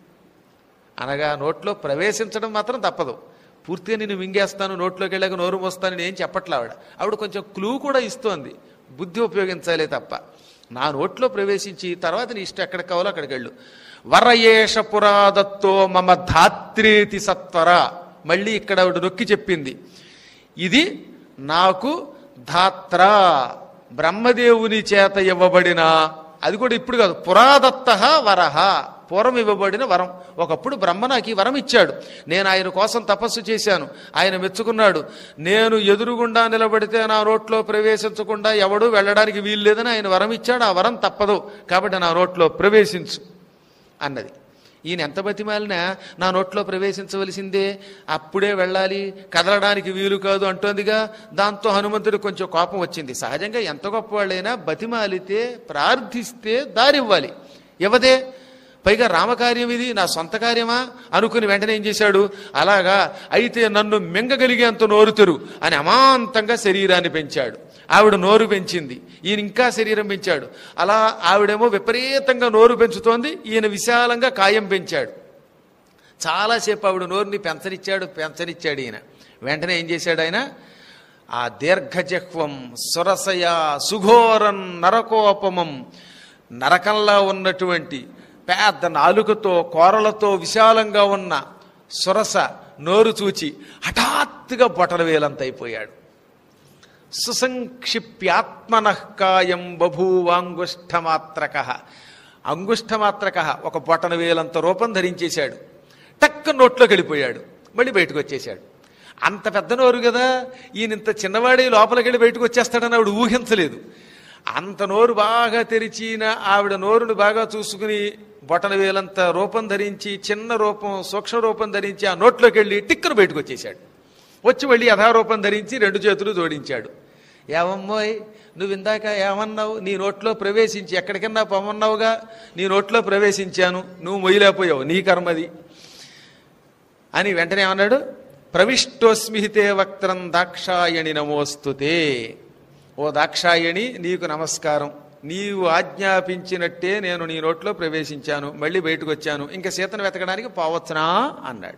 అనగా నోట్లో ప్రవేశించడం మాత్రం తప్పదు పూర్తిగా నేను మింగేస్తాను నోట్లోకి వెళ్ళాక నోరు మోస్తాను నేను ఏం చెప్పట్లే ఆవిడ ఆవిడ కొంచెం క్లూ కూడా ఇస్తోంది బుద్ధి ఉపయోగించాలే తప్ప నా నోట్లో ప్రవేశించి తర్వాత నీ ఇష్టం ఎక్కడికి కావాలో అక్కడికి వెళ్ళు వరయేష పురాదత్తో మమ ధాత్రేతి సత్వర మళ్ళీ ఇక్కడ ఆవిడ నొక్కి చెప్పింది ఇది నాకు ధాత్ర బ్రహ్మదేవుని చేత ఇవ్వబడిన అది కూడా ఇప్పుడు కాదు పురాదత్త వరహ పూర్వం ఇవ్వబడిన వరం ఒకప్పుడు బ్రహ్మ నాకు ఈ వరం ఇచ్చాడు నేను ఆయన కోసం తపస్సు చేశాను ఆయన మెచ్చుకున్నాడు నేను ఎదురుగుండా నిలబడితే నా నోట్లో ప్రవేశించకుండా ఎవడూ వెళ్ళడానికి వీలు లేదని ఆయన వరం ఇచ్చాడు ఆ వరం తప్పదు కాబట్టి నా నోట్లో ప్రవేశించు అన్నది ఈయన ఎంత బతిమాలినా నా నోట్లో ప్రవేశించవలసిందే అప్పుడే వెళ్ళాలి కదలడానికి వీలు కాదు అంటోందిగా దాంతో హనుమంతుడు కొంచెం కోపం వచ్చింది సహజంగా ఎంత గొప్పవాళ్ళైనా బతిమాలితే ప్రార్థిస్తే దారివ్వాలి ఇవ్వదే పైగా రామకార్యం ఇది నా సొంత కార్యమా అనుకుని వెంటనే ఏం చేశాడు అలాగా అయితే నన్ను మింగగలిగేంత నోరుతెరు అని అమాంతంగా శరీరాన్ని పెంచాడు ఆవిడ నోరు పెంచింది ఈయన ఇంకా శరీరం పెంచాడు అలా ఆవిడేమో విపరీతంగా నోరు పెంచుతోంది ఈయన విశాలంగా కాయం పెంచాడు చాలాసేపు ఆవిడ నోరుని పెంచనిచ్చాడు పెంచనిచ్చాడు ఈయన వెంటనే ఏం చేశాడు ఆయన ఆ దీర్ఘజహ్వం సురసయ సుఘోరం నరకోపమం నరకంలా ఉన్నటువంటి పెద్ద నాలుకతో కోరలతో విశాలంగా ఉన్న సురస నోరు చూచి హఠాత్తుగా బొటల వేలంత అయిపోయాడు సుసంక్షిప్యాత్మనఃకాయం బభూవాంగుష్ఠమాత్రక అంగుష్ఠమాత్రక ఒక బొటన వేలంత రూపం ధరించేశాడు టక్క నోట్లోకి వెళ్ళిపోయాడు మళ్ళీ బయటకు వచ్చేశాడు అంత పెద్ద నోరు కదా ఈయన ఇంత చిన్నవాడి లోపలికి వెళ్ళి బయటకు వచ్చేస్తాడని ఆవిడ ఊహించలేదు అంత నోరు బాగా తెరిచిన ఆవిడ నోరును బాగా చూసుకుని బొటన వేలంత రూపం ధరించి చిన్న రూపం సూక్ష్మ రూపం ధరించి ఆ నోట్లోకి వెళ్ళి టిక్కను బయటకు వచ్చేశాడు వచ్చి మళ్ళీ యథారూపం ధరించి రెండు చేతులు జోడించాడు ఏమమ్మోయ్ నువ్వు ఇందాక ఏమన్నావు నీ నోట్లో ప్రవేశించి ఎక్కడికన్నా పొమ్మన్నావుగా నీ నోట్లో ప్రవేశించాను నువ్వు మొయ్యలేకపోయావు నీ కర్మది అని వెంటనే ఏమన్నాడు ప్రవిష్టోస్మిహితే వక్త్రం దాక్షాయణి నమోస్తుతే ఓ దాక్షాయణి నీకు నమస్కారం నీవు ఆజ్ఞాపించినట్టే నేను నీ నోట్లో ప్రవేశించాను మళ్ళీ బయటకు వచ్చాను ఇంకా సీతను వెతకడానికి పోవచ్చునా అన్నాడు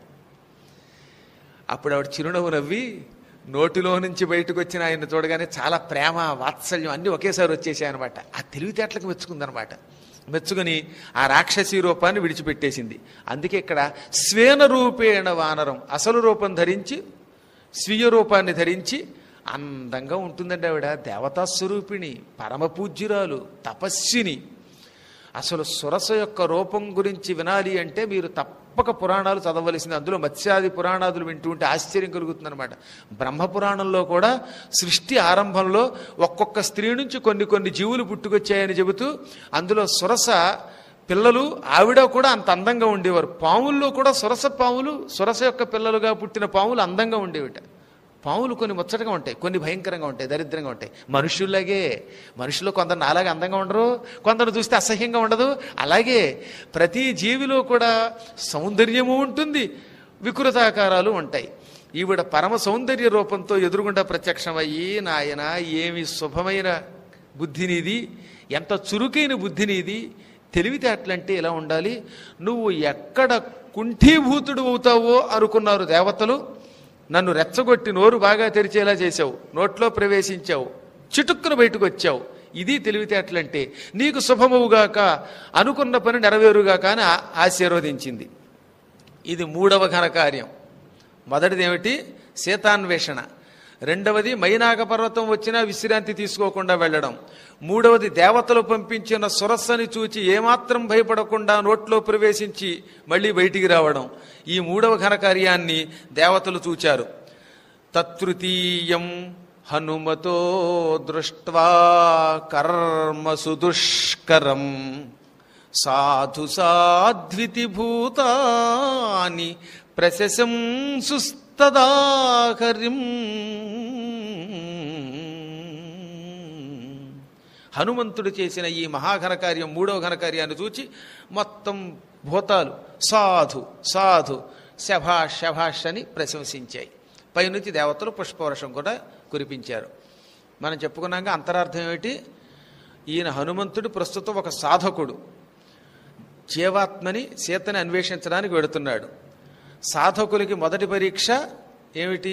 అప్పుడు ఆవిడ చిరునవ్వు నవ్వి నోటిలో నుంచి బయటకు వచ్చిన ఆయన చూడగానే చాలా ప్రేమ వాత్సల్యం అన్నీ ఒకేసారి వచ్చేసాయి అనమాట ఆ తెలివితేటలకు మెచ్చుకుందనమాట మెచ్చుకుని ఆ రాక్షసీ రూపాన్ని విడిచిపెట్టేసింది అందుకే ఇక్కడ స్వేన రూపేణ వానరం అసలు రూపం ధరించి స్వీయ రూపాన్ని ధరించి అందంగా ఉంటుందండి ఆవిడ దేవతా స్వరూపిణి పరమ పూజ్యురాలు తపస్విని అసలు సురస యొక్క రూపం గురించి వినాలి అంటే మీరు తప్పక పురాణాలు చదవలసింది అందులో మత్స్యాది పురాణాదులు వింటూ ఉంటే ఆశ్చర్యం కలుగుతుందన్నమాట బ్రహ్మ పురాణంలో కూడా సృష్టి ఆరంభంలో ఒక్కొక్క స్త్రీ నుంచి కొన్ని కొన్ని జీవులు పుట్టుకొచ్చాయని చెబుతూ అందులో సురస పిల్లలు ఆవిడ కూడా అంత అందంగా ఉండేవారు పాముల్లో కూడా సురస పాములు సురస యొక్క పిల్లలుగా పుట్టిన పాములు అందంగా ఉండేవిట పాములు కొన్ని ముచ్చటగా ఉంటాయి కొన్ని భయంకరంగా ఉంటాయి దరిద్రంగా ఉంటాయి మనుషుల్లాగే మనుషులు కొందరు నాలాగా అందంగా ఉండరు కొందరు చూస్తే అసహ్యంగా ఉండదు అలాగే ప్రతి జీవిలో కూడా సౌందర్యము ఉంటుంది వికృతాకారాలు ఉంటాయి ఈవిడ పరమ సౌందర్య రూపంతో ఎదురుగుండా ప్రత్యక్షమయ్యి నాయన ఏమి శుభమైన బుద్ధినిది ఎంత చురుకైన బుద్ధినిది తెలివితేటలంటే ఎలా ఉండాలి నువ్వు ఎక్కడ కుంఠీభూతుడు అవుతావో అనుకున్నారు దేవతలు నన్ను రెచ్చగొట్టి నోరు బాగా తెరిచేలా చేశావు నోట్లో ప్రవేశించావు చిటుక్కున బయటకు వచ్చావు ఇది తెలివితేటలంటే నీకు శుభముగాక అనుకున్న పని నెరవేరుగాక అని ఆ- ఆశీర్వదించింది ఇది మూడవ ఘనకార్యం మొదటిది ఏమిటి సీతాన్వేషణ రెండవది మైనాక పర్వతం వచ్చినా విశ్రాంతి తీసుకోకుండా వెళ్ళడం మూడవది దేవతలు పంపించిన సురస్సని చూచి ఏమాత్రం భయపడకుండా నోట్లో ప్రవేశించి మళ్ళీ బయటికి రావడం ఈ మూడవ ఘనకార్యాన్ని దేవతలు చూచారు తతృతీయం హనుమతో దృష్ట్వా కర్మసు దుష్కరం సాధు సాధ్వితి భూతాని ప్రశంసుస్తదాహరిం హనుమంతుడు చేసిన ఈ మహాఘనకార్యం మూడవ ఘనకార్యాన్ని చూచి మొత్తం భూతాలు సాధు సాధు శభాష్ శభాష్ అని ప్రశంసించాయి పైనుంచి దేవతలు పుష్పవర్షం కూడా కురిపించారు మనం చెప్పుకున్నాక అంతరార్థం ఏమిటి ఈయన హనుమంతుడు ప్రస్తుతం ఒక సాధకుడు జీవాత్మని సీతని అన్వేషించడానికి వెడుతున్నాడు సాధకులకి మొదటి పరీక్ష ఏమిటి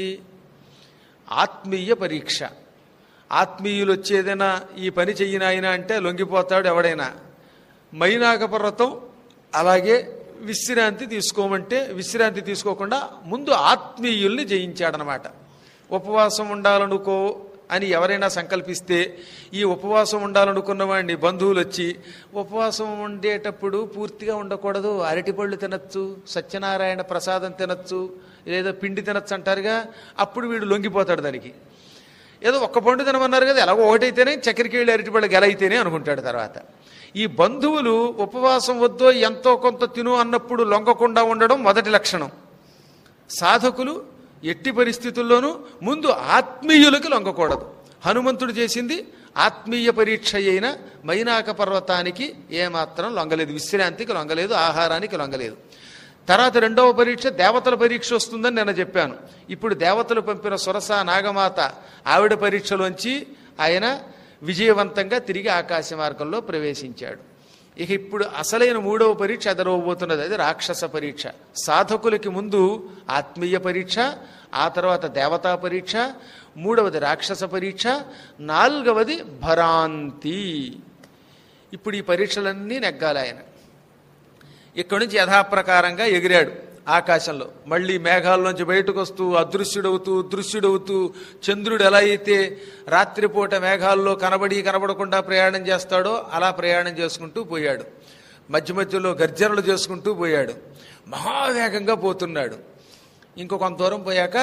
ఆత్మీయ పరీక్ష ఆత్మీయులు వచ్చేదైనా ఈ పని చెయ్యినాయన అంటే లొంగిపోతాడు ఎవడైనా మైనాక పర్వతం అలాగే విశ్రాంతి తీసుకోమంటే విశ్రాంతి తీసుకోకుండా ముందు ఆత్మీయుల్ని జయించాడనమాట ఉపవాసం ఉండాలనుకో అని ఎవరైనా సంకల్పిస్తే ఈ ఉపవాసం ఉండాలనుకున్న వాడిని బంధువులు వచ్చి ఉపవాసం ఉండేటప్పుడు పూర్తిగా ఉండకూడదు అరటిపళ్ళు తినచ్చు సత్యనారాయణ ప్రసాదం తినచ్చు లేదా పిండి తినచ్చు అంటారుగా అప్పుడు వీడు లొంగిపోతాడు దానికి ఏదో ఒక్క పండు తినమన్నారు కదా ఎలాగో ఒకటైతేనే చక్కెరకి వెళ్ళి అరటిపళ్ళు గెలైతేనే అనుకుంటాడు తర్వాత ఈ బంధువులు ఉపవాసం వద్దో ఎంతో కొంత తిను అన్నప్పుడు లొంగకుండా ఉండడం మొదటి లక్షణం సాధకులు ఎట్టి పరిస్థితుల్లోనూ ముందు ఆత్మీయులకి లొంగకూడదు హనుమంతుడు చేసింది ఆత్మీయ పరీక్ష అయిన మైనాక పర్వతానికి ఏమాత్రం లొంగలేదు విశ్రాంతికి లొంగలేదు ఆహారానికి లొంగలేదు తర్వాత రెండవ పరీక్ష దేవతల పరీక్ష వస్తుందని నేను చెప్పాను ఇప్పుడు దేవతలు పంపిన సురస నాగమాత ఆవిడ పరీక్షలోంచి ఆయన విజయవంతంగా తిరిగి ఆకాశ మార్గంలో ప్రవేశించాడు ఇక ఇప్పుడు అసలైన మూడవ పరీక్ష ఎదరవబోతున్నది అది రాక్షస పరీక్ష సాధకులకి ముందు ఆత్మీయ పరీక్ష ఆ తర్వాత దేవతా పరీక్ష మూడవది రాక్షస పరీక్ష నాలుగవది భరాంతి ఇప్పుడు ఈ పరీక్షలన్నీ నెగ్గాలి ఆయన ఇక్కడి నుంచి యథాప్రకారంగా ఎగిరాడు ఆకాశంలో మళ్ళీ మేఘాల్లోంచి బయటకు వస్తూ అదృశ్యుడవుతూ దృశ్యుడవుతూ చంద్రుడు ఎలా అయితే రాత్రిపూట మేఘాల్లో కనబడి కనబడకుండా ప్రయాణం చేస్తాడో అలా ప్రయాణం చేసుకుంటూ పోయాడు మధ్య మధ్యలో గర్జనలు చేసుకుంటూ పోయాడు మహావేగంగా పోతున్నాడు ఇంకో కొంత దూరం పోయాక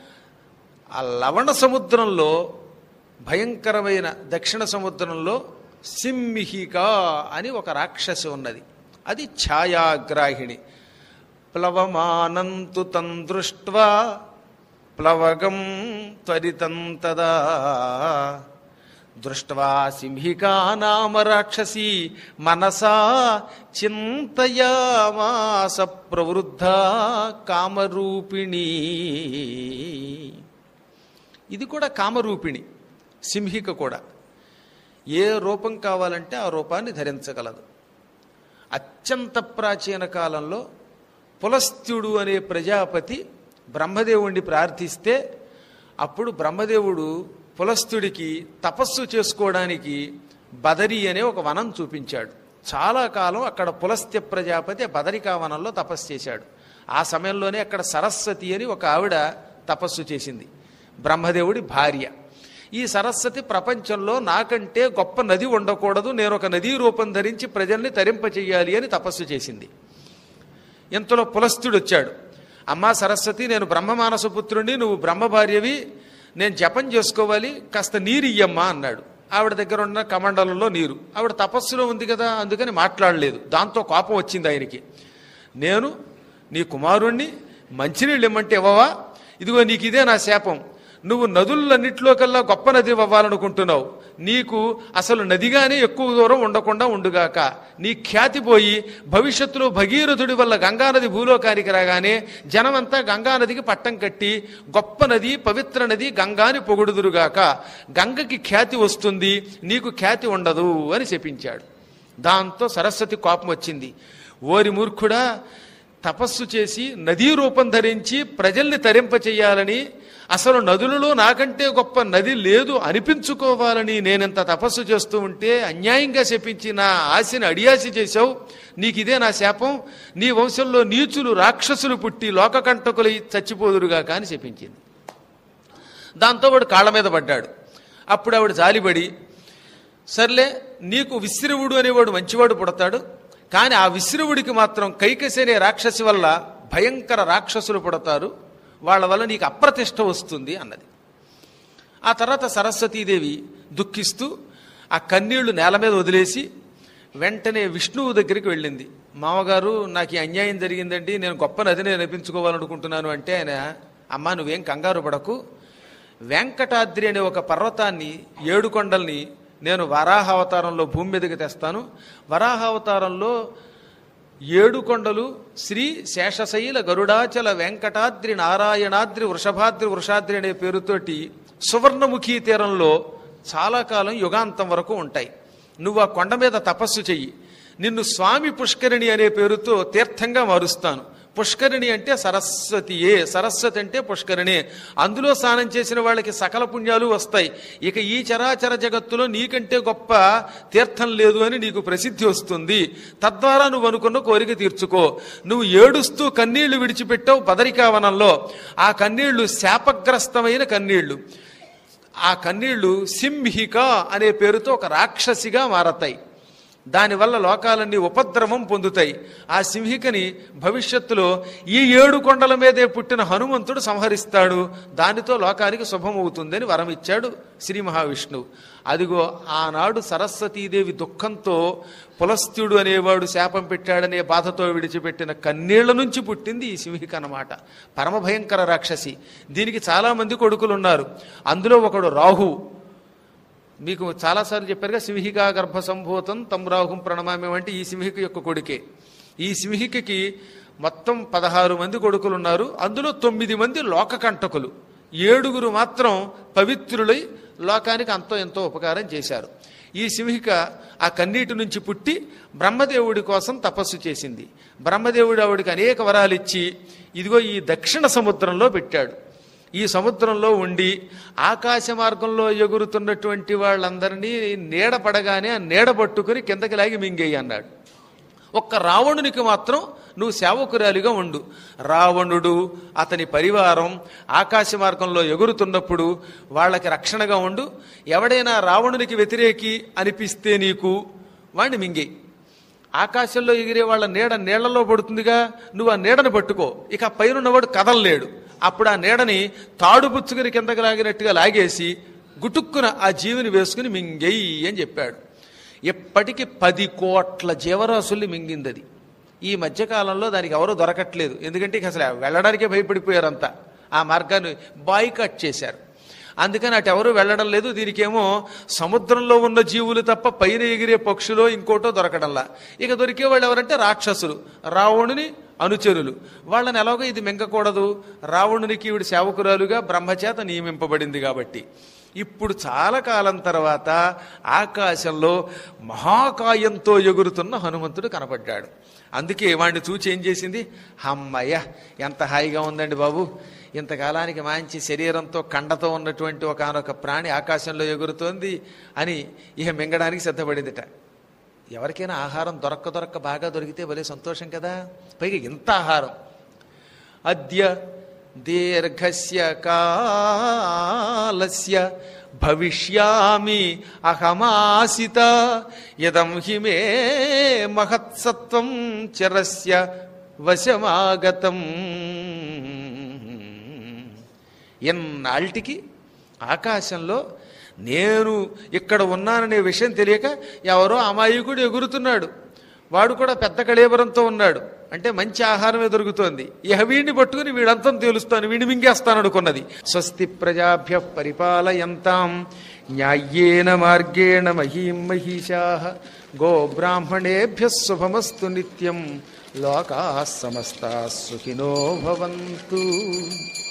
ఆ లవణ సముద్రంలో భయంకరమైన దక్షిణ సముద్రంలో సింహిక అని ఒక రాక్షసి ఉన్నది అది ఛాయాగ్రాహిణి ప్లవమానంతు తం దృష్ట్వా ప్లవగం త్వరితం తదా దృష్ట్వా సింహికా నామ రాక్షసి మనసా చింతయామాస ప్రవృద్ధ కామరూపిణి ఇది కూడా కామరూపిణి సింహిక కూడా ఏ రూపం కావాలంటే ఆ రూపాన్ని ధరించగలదు అత్యంత ప్రాచీన కాలంలో పులస్త్యుడు అనే ప్రజాపతి బ్రహ్మదేవుణ్ణి ప్రార్థిస్తే అప్పుడు బ్రహ్మదేవుడు పులస్త్యుడికి తపస్సు చేసుకోవడానికి బదరి అనే ఒక వనం చూపించాడు చాలా కాలం అక్కడ పులస్త్య ప్రజాపతి బదరికా వనంలో తపస్సు చేశాడు ఆ సమయంలోనే అక్కడ సరస్వతి అని ఒక ఆవిడ తపస్సు చేసింది బ్రహ్మదేవుడి భార్య ఈ సరస్వతి ప్రపంచంలో నాకంటే గొప్ప నది ఉండకూడదు నేను ఒక నదీ రూపం ధరించి ప్రజల్ని తరింపచేయాలి అని తపస్సు చేసింది ఇంతలో పులస్తుడు వచ్చాడు అమ్మా సరస్వతి నేను బ్రహ్మమానస పుత్రుడిని నువ్వు బ్రహ్మ భార్యవి నేను జపం చేసుకోవాలి కాస్త నీరు ఇయ్యమ్మా అన్నాడు ఆవిడ దగ్గర ఉన్న కమండలంలో నీరు ఆవిడ తపస్సులో ఉంది కదా అందుకని మాట్లాడలేదు దాంతో కోపం వచ్చింది ఆయనకి నేను నీ కుమారుణ్ణి మంచినీళ్ళు ఇమ్మంటే ఇవ్వవా ఇదిగో నీకు ఇదే నా శాపం నువ్వు నదులన్నింటిలో కల్లా గొప్ప నది అవ్వాలనుకుంటున్నావు నీకు అసలు నదిగానే ఎక్కువ దూరం ఉండకుండా ఉండుగాక నీ ఖ్యాతి పోయి భవిష్యత్తులో భగీరథుడి వల్ల గంగానది భూలోకానికి రాగానే జనమంతా గంగానదికి పట్టం కట్టి గొప్ప నది పవిత్ర నది గంగాని పొగుడుదురుగాక గంగకి ఖ్యాతి వస్తుంది నీకు ఖ్యాతి ఉండదు అని చెప్పించాడు దాంతో సరస్వతి కోపం వచ్చింది ఓరి మూర్ఖుడా తపస్సు చేసి నదీ రూపం ధరించి ప్రజల్ని తరింపచేయాలని అసలు నదులలో నాకంటే గొప్ప నది లేదు అనిపించుకోవాలని నేనెంత తపస్సు చేస్తూ ఉంటే అన్యాయంగా శపించి నా ఆశని అడియాసి చేశావు నీకు ఇదే నా శాపం నీ వంశంలో నీచులు రాక్షసులు పుట్టి లోకకంటకులై చచ్చిపోదురుగా కానీ శపించింది దాంతో వాడు కాళ్ళ మీద పడ్డాడు అప్పుడు ఆవిడ జాలిపడి సర్లే నీకు విశ్రవుడు అనేవాడు మంచివాడు పుడతాడు కానీ ఆ విశ్రవుడికి మాత్రం కైకసి అనే రాక్షసి వల్ల భయంకర రాక్షసులు పుడతారు వాళ్ళ వల్ల నీకు అప్రతిష్ట వస్తుంది అన్నది ఆ తర్వాత సరస్వతీదేవి దుఃఖిస్తూ ఆ కన్నీళ్లు నేల మీద వదిలేసి వెంటనే విష్ణువు దగ్గరికి వెళ్ళింది మామగారు నాకు ఈ అన్యాయం జరిగిందండి నేను గొప్ప నదిని అనిపించుకోవాలనుకుంటున్నాను అంటే ఆయన అమ్మా నువ్వేం కంగారు పడకు వెంకటాద్రి అనే ఒక పర్వతాన్ని ఏడు కొండల్ని నేను వరాహ అవతారంలో భూమి మీదకి తెస్తాను వరాహ అవతారంలో ఏడు కొండలు శ్రీ శేషశైల గరుడాచల వెంకటాద్రి నారాయణాద్రి వృషభాద్రి వృషాద్రి అనే పేరుతోటి సువర్ణముఖి తీరంలో చాలా కాలం యుగాంతం వరకు ఉంటాయి నువ్వు ఆ కొండ మీద తపస్సు చెయ్యి నిన్ను స్వామి పుష్కరిణి అనే పేరుతో తీర్థంగా మారుస్తాను పుష్కరిణి అంటే సరస్వతియే సరస్వతి అంటే పుష్కరిణి అందులో స్నానం చేసిన వాళ్ళకి సకల పుణ్యాలు వస్తాయి ఇక ఈ చరాచర జగత్తులో నీకంటే గొప్ప తీర్థం లేదు అని నీకు ప్రసిద్ధి వస్తుంది తద్వారా నువ్వు అనుకున్న కోరిక తీర్చుకో నువ్వు ఏడుస్తూ కన్నీళ్లు విడిచిపెట్టావు బదరికావనంలో ఆ కన్నీళ్లు శాపగ్రస్తమైన కన్నీళ్లు ఆ కన్నీళ్లు సింహిక అనే పేరుతో ఒక రాక్షసిగా మారతాయి దానివల్ల లోకాలన్నీ ఉపద్రవం పొందుతాయి ఆ సింహికని భవిష్యత్తులో ఈ ఏడు కొండల మీదే పుట్టిన హనుమంతుడు సంహరిస్తాడు దానితో లోకానికి శుభమవుతుందని వరం ఇచ్చాడు శ్రీ మహావిష్ణువు అదిగో ఆనాడు సరస్వతీదేవి దుఃఖంతో పులస్త్యుడు అనేవాడు శాపం పెట్టాడనే బాధతో విడిచిపెట్టిన కన్నీళ్ల నుంచి పుట్టింది ఈ సింహిక అన్నమాట పరమ భయంకర రాక్షసి దీనికి చాలామంది కొడుకులు ఉన్నారు అందులో ఒకడు రాహు మీకు చాలాసార్లు చెప్పారుగా సింహికా గర్భ సంభూతం తమ్రాహుం ప్రణమామి అంటే ఈ సింహిక యొక్క కొడుకే ఈ సింహికకి మొత్తం పదహారు మంది కొడుకులు ఉన్నారు అందులో తొమ్మిది మంది లోకకంటకులు ఏడుగురు మాత్రం పవిత్రులై లోకానికి అంతో ఎంతో ఉపకారం చేశారు ఈ సింహిక ఆ కన్నీటి నుంచి పుట్టి బ్రహ్మదేవుడి కోసం తపస్సు చేసింది బ్రహ్మదేవుడు ఆవిడికి అనేక వరాలు ఇచ్చి ఇదిగో ఈ దక్షిణ సముద్రంలో పెట్టాడు ఈ సముద్రంలో ఉండి ఆకాశ మార్గంలో ఎగురుతున్నటువంటి వాళ్ళందరినీ నీడ పడగానే ఆ నీడ పట్టుకుని కిందకి లాగి మింగేయి అన్నాడు ఒక్క రావణునికి మాత్రం నువ్వు సేవకురాలిగా ఉండు రావణుడు అతని పరివారం ఆకాశ మార్గంలో ఎగురుతున్నప్పుడు వాళ్ళకి రక్షణగా ఉండు ఎవడైనా రావణునికి వ్యతిరేకి అనిపిస్తే నీకు వాణ్ణి మింగేయి ఆకాశంలో ఎగిరే వాళ్ళ నీడ నీళ్లలో పడుతుందిగా నువ్వు ఆ నీడను పట్టుకో ఇక ఆ పైనున్నవాడు కదలలేడు అప్పుడు ఆ నీడని తాడు పుచ్చుకుని కిందకి లాగినట్టుగా లాగేసి గుటుక్కున ఆ జీవిని వేసుకుని మింగెయ్యి అని చెప్పాడు ఎప్పటికీ పది కోట్ల జీవరాశుల్ని మింగింది అది ఈ మధ్యకాలంలో దానికి ఎవరూ దొరకట్లేదు ఎందుకంటే ఇక అసలు వెళ్ళడానికే భయపడిపోయారంతా ఆ మార్గాన్ని బాయ్కట్ చేశారు అందుకని అటు ఎవరు వెళ్ళడం లేదు దీనికేమో సముద్రంలో ఉన్న జీవులు తప్ప పైన ఎగిరే పక్షులో ఇంకోటో దొరకడంలా ఇక దొరికే వాళ్ళు ఎవరంటే రాక్షసులు రావణుని అనుచరులు వాళ్ళని ఎలాగో ఇది మింగకూడదు రావణునికి ఈవిడ సేవకురాలుగా బ్రహ్మచేత నియమింపబడింది కాబట్టి ఇప్పుడు చాలా కాలం తర్వాత ఆకాశంలో మహాకాయంతో ఎగురుతున్న హనుమంతుడు కనపడ్డాడు అందుకే వాడిని చూచి ఏం చేసింది అమ్మయ్య ఎంత హాయిగా ఉందండి బాబు ఇంతకాలానికి మంచి శరీరంతో కండతో ఉన్నటువంటి ఒకనొక ప్రాణి ఆకాశంలో ఎగురుతోంది అని ఇక మింగడానికి సిద్ధపడిందిట ఎవరికైనా ఆహారం దొరక్క దొరక్క బాగా దొరికితే భలే సంతోషం కదా పైగా ఇంత ఆహారం అద్య దీర్ఘస్య కాలస్య భవిష్యామి అహమాసిత ఇదం హి మే మహత్సత్వం చిరస్య వశమాగతం ఎన్నాళ్ళకి ఆకాశంలో నేను ఇక్కడ ఉన్నాననే విషయం తెలియక ఎవరో అమాయకుడు ఎగురుతున్నాడు వాడు కూడా పెద్ద కళేబరంతో ఉన్నాడు అంటే మంచి ఆహారమే దొరుకుతోంది ఇహ వీడిని పట్టుకుని వీడంతం తేలుస్తాను వీడిని మింగేస్తాను అనుకున్నది స్వస్తి ప్రజాభ్య పరిపాలయంతాం న్యాయేన మార్గేణ మహీం మహిషా గో బ్రాహ్మణేభ్య శుభమస్తు నిత్యం లోకా సమస్తా సుఖినో భవంతు